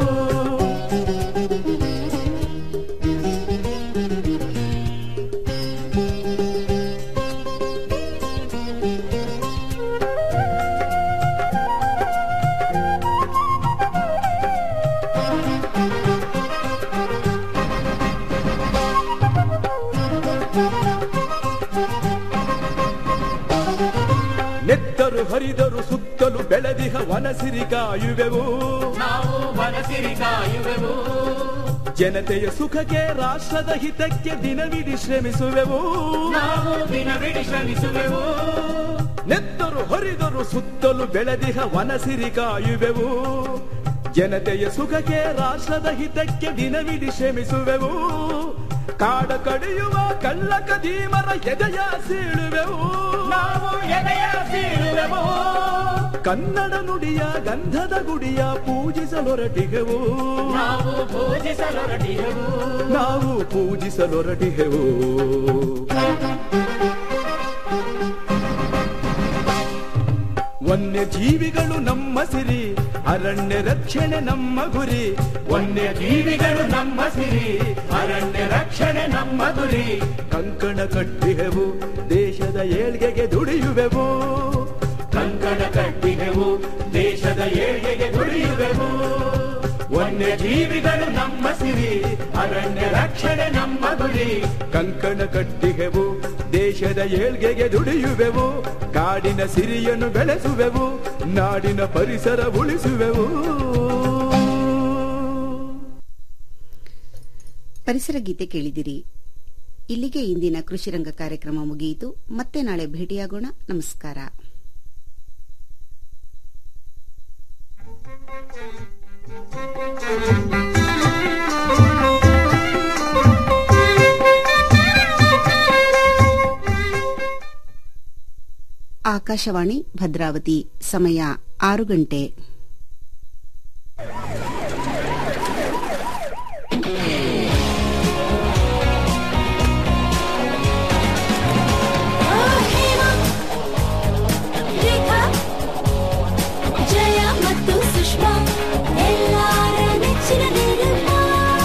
ನೆತ್ತರು ಹರಿದರು ಸುತ್ತಲೂ ಬೆಳೆದಿಹ ವನಸಿರಿ ಕಾಯುವೆವು ನಾವು ವನಸಿರಿ ಕಾಯುವೆವು ಜನತೆಯ ಸುಖಕ್ಕೆ ರಾಷ್ಟ್ರದ ಹಿತಕ್ಕೆ ದಿನವಿಡಿ ಶ್ರಮಿಸುವೆವು ನಾವು ದಿನವಿಡಿ ಶ್ರಮಿಸುವೆವು ನೆತ್ತರು ಹರಿದರು ಸುತ್ತಲೂ ಬೆಳೆದಿಹ ವನಸಿರಿ ಕಾಯುವೆವು ಜನತೆಯ ಸುಖಕ್ಕೆ ರಾಷ್ಟ್ರದ ಹಿತಕ್ಕೆ ದಿನವಿಡಿ ಶ್ರಮಿಸುವೆವು ಕಾಡ ಕಡಿಯುವ ಕಳ್ಳ ಕದೀಮರ ಎದೆಯ ಸೀಳುವೆವು ನಾವು ಎದೆಯ ಸೀಳುವೆವು ಕನ್ನಡ ನುಡಿಯ ಗಂಧದ ಗುಡಿಯ ಪೂಜಿಸಲೊರಟಿಗೆವು ನಾವು ಪೂಜಿಸಲೊರಟಿಗೆವು ನಾವು ಪೂಜಿಸಲೊರಟಿಗೆವು ವನ್ಯಜೀವಿಗಳು ನಮ್ಮ ಸಿರಿ ಅರಣ್ಯ ರಕ್ಷಣೆ ನಮ್ಮ ಗುರಿ ವನ್ಯಜೀವಿಗಳು ನಮ್ಮ ಸಿರಿ ಅರಣ್ಯ ರಕ್ಷಣೆ ನಮ್ಮ ಗುರಿ ಕಂಕಣ ಕಟ್ಟಿಹೆವು ದೇಶದ ಏಳ್ಗೆಗೆ ದುಡಿಯುವೆವು ಕಂಕಣ ಕಟ್ಟಿಹೆವು ದೇಶದ ಏಳ್ಗೆಗೆ ದುಡಿಯುವೆವು ವನ್ಯಜೀವಿಗಳು ನಮ್ಮ ಸಿರಿ ಅರಣ್ಯ ರಕ್ಷಣೆ ನಮ್ಮ ಗುರಿ ಕಂಕಣ ಕಟ್ಟಿಹೆವು ದೇಶದ ಏಳ್ಗೆಗೆ ದುಡಿಯುವೆವು ಕಾಡಿನ ಸಿರಿಯನ್ನು ಬೆಳೆಸುವೆವು ನಾಡಿನ ಪರಿಸರ ಉಳಿಸುವೆವು ಪರಿಸರ ಗೀತೆ ಕೇಳಿದಿರಿ ಇಲ್ಲಿಗೆ ಇಂದಿನ ಕೃಷಿರಂಗ ಕಾರ್ಯಕ್ರಮ ಮುಗಿಯಿತು ಮತ್ತೆ ನಾಳೆ ಭೇಟಿಯಾಗೋಣ ನಮಸ್ಕಾರ ಆಕಾಶವಾಣಿ ಭದ್ರಾವತಿ ಸಮಯ ಆರು ಗಂಟೆ ಜಯ ಮತ್ತು ಸುಷ್ಮಾ ಎಲ್ಲಾರ ನೆಚ್ಚಿನ ನಿರ್ಮಾ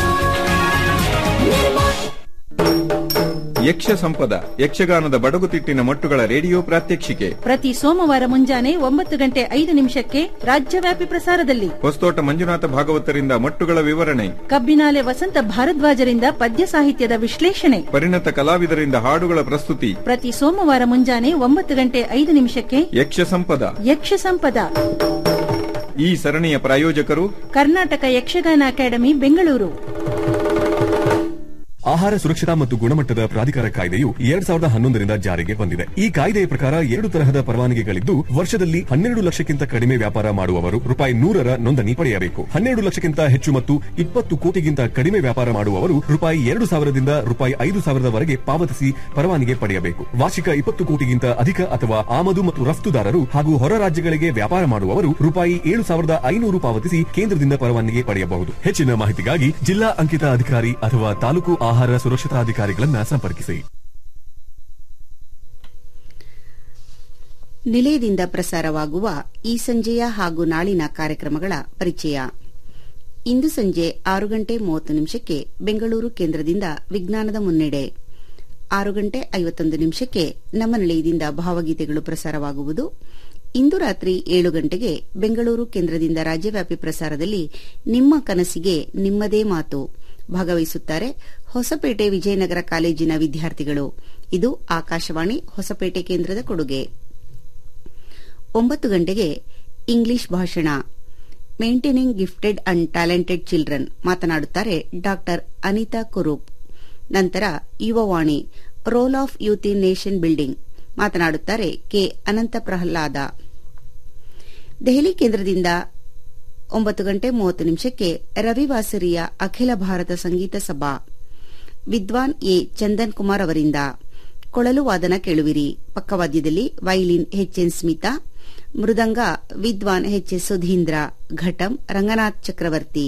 ನಿರ್ಮಾ ಯಕ್ಷ ಸಂಪದ ಯಕ್ಷಗಾನದ ಬಡಗುತಿಟ್ಟಿನ ಮಟ್ಟುಗಳ ರೇಡಿಯೋ ಪ್ರಾತ್ಯಕ್ಷಿಕೆ ಪ್ರತಿ ಸೋಮವಾರ ಮುಂಜಾನೆ ಒಂಬತ್ತು ಗಂಟೆ ಐದು ನಿಮಿಷಕ್ಕೆ ರಾಜ್ಯವ್ಯಾಪಿ ಪ್ರಸಾರದಲ್ಲಿ ಹೊಸತೋಟ ಮಂಜುನಾಥ ಭಾಗವತರಿಂದ ಮಟ್ಟುಗಳ ವಿವರಣೆ ಕಬ್ಬಿನಾಲೆ ವಸಂತ ಭಾರದ್ವಾಜರಿಂದ ಪದ್ಯ ಸಾಹಿತ್ಯದ ವಿಶ್ಲೇಷಣೆ ಪರಿಣತ ಕಲಾವಿದರಿಂದ ಹಾಡುಗಳ ಪ್ರಸ್ತುತಿ ಪ್ರತಿ ಸೋಮವಾರ ಮುಂಜಾನೆ ಒಂಬತ್ತು ಗಂಟೆ ಐದು ನಿಮಿಷಕ್ಕೆ ಯಕ್ಷ ಸಂಪದ ಯಕ್ಷ ಸಂಪದ ಈ ಸರಣಿಯ ಪ್ರಾಯೋಜಕರು ಕರ್ನಾಟಕ ಯಕ್ಷಗಾನ ಅಕಾಡೆಮಿ ಬೆಂಗಳೂರು ಆಹಾರ ಸುರಕ್ಷತಾ ಮತ್ತು ಗುಣಮಟ್ಟದ ಪ್ರಾಧಿಕಾರ ಕಾಯ್ದೆಯು ಎರಡ್ ಸಾವಿರದ ಹನ್ನೊಂದರಿಂದ ಜಾರಿಗೆ ಬಂದಿದೆ ಈ ಕಾಯ್ದೆಯ ಪ್ರಕಾರ ಎರಡು ತರಹದ ಪರವಾನಗಿಗಳಿದ್ದು ವರ್ಷದಲ್ಲಿ ಹನ್ನೆರಡು ಲಕ್ಷಕ್ಕಿಂತ ಕಡಿಮೆ ವ್ಯಾಪಾರ ಮಾಡುವವರು ರೂಪಾಯಿ ನೂರರ ನೋಂದಣಿ ಪಡೆಯಬೇಕು ಹನ್ನೆರಡು ಲಕ್ಷಕ್ಕಿಂತ ಹೆಚ್ಚು ಮತ್ತು ಇಪ್ಪತ್ತು ಕೋಟಿಗಿಂತ ಕಡಿಮೆ ವ್ಯಾಪಾರ ಮಾಡುವವರು ರೂಪಾಯಿ ಎರಡು ಸಾವಿರದಿಂದ ರೂಪಾಯಿ ಐದು ಸಾವಿರದವರೆಗೆ ಪಾವತಿಸಿ ಪರವಾನಗಿ ಪಡೆಯಬೇಕು ವಾರ್ಷಿಕ ಇಪ್ಪತ್ತು ಕೋಟಿಗಿಂತ ಅಧಿಕ ಅಥವಾ ಆಮದು ಮತ್ತು ರಫ್ತುದಾರರು ಹಾಗೂ ಹೊರ ರಾಜ್ಯಗಳಿಗೆ ವ್ಯಾಪಾರ ಮಾಡುವವರು ರೂಪಾಯಿ ಏಳು ಸಾವಿರದ ಐನೂರು ಪಾವತಿಸಿ ಕೇಂದ್ರದಿಂದ ಪರವಾನಗಿ ಪಡೆಯಬಹುದು ಹೆಚ್ಚಿನ ಮಾಹಿತಿಗಾಗಿ ಜಿಲ್ಲಾ ಅಂಕಿತ ಅಧಿಕಾರಿ ಅಥವಾ ತಾಲೂಕು ಆಹಾರ ಸುರಕ್ಷತಾ ಅಧಿಕಾರಿಗಳನ್ನ ಸಂಪರ್ಕಿಸಿ ನಿಲಯದಿಂದ ಪ್ರಸಾರವಾಗುವ ಈ ಸಂಜೆಯ ಹಾಗೂ ನಾಳಿನ ಕಾರ್ಯಕ್ರಮಗಳ ಪರಿಚಯ ಇಂದು ಸಂಜೆ ಆರು ಗಂಟೆ ಮೂವತ್ತು ನಿಮಿಷಕ್ಕೆ ಬೆಂಗಳೂರು ಕೇಂದ್ರದಿಂದ ವಿಜ್ಞಾನದ ಮುನ್ನಡೆ ಆರು ಗಂಟೆ ಐವತ್ತೊಂದು ನಿಮಿಷಕ್ಕೆ ನಮ್ಮ ನಿಲಯದಿಂದ ಭಾವಗೀತೆಗಳು ಪ್ರಸಾರವಾಗುವುದು ಇಂದು ರಾತ್ರಿ ಏಳು ಗಂಟೆಗೆ ಬೆಂಗಳೂರು ಕೇಂದ್ರದಿಂದ ರಾಜ್ಯವ್ಯಾಪಿ ಪ್ರಸಾರದಲ್ಲಿ ನಿಮ್ಮ ಕನಸಿಗೆ ನಿಮ್ಮದೇ ಮಾತು ಭಾಗವಹಿಸುತ್ತಾರೆ ಹೊಸಪೇಟೆ ವಿಜಯನಗರ ಕಾಲೇಜಿನ ವಿದ್ಯಾರ್ಥಿಗಳು ಇದು ಆಕಾಶವಾಣಿ ಹೊಸಪೇಟೆ ಕೇಂದ್ರದ ಕೊಡುಗೆ ಒಂಬತ್ತು ಗಂಟೆಗೆ ಇಂಗ್ಲಿಷ್ ಭಾಷಣ maintaining gifted and talented children ಮಾತನಾಡುತ್ತಾರೆ ಡಾ ಅನಿತಾ ಕುರೂಪ್ ನಂತರ Yuvavani role of youth in nation building ಮಾತನಾಡುತ್ತಾರೆ ಕೆ ಅನಂತ ಪ್ರಹ್ಲಾದ ದೆಹಲಿ ಕೇಂದ್ರದಿಂದ ಒಂಬತ್ತು ಗಂಟೆ ಮೂವತ್ತು ನಿಮಿಷಕ್ಕೆ ರವಿವಾಸರಿಯ ಅಖಿಲ ಭಾರತ ಸಂಗೀತ ಸಭಾ ವಿದ್ವಾನ್ ಎ ಚಂದನ್ ಕುಮಾರ್ ಅವರಿಂದ ಕೊಳಲು ವಾದನ ಕೇಳುವಿರಿ ಪಕ್ಕವಾದ್ಯದಲ್ಲಿ ವೈಲಿನ್ ಎಚ್ಎನ್ ಸ್ಮಿತಾ ಮೃದಂಗ ವಿದ್ವಾನ್ ಎಚ್ ಎಸ್ ಸುಧೀಂದ್ರ ಘಟಂ ರಂಗನಾಥ್ ಚಕ್ರವರ್ತಿ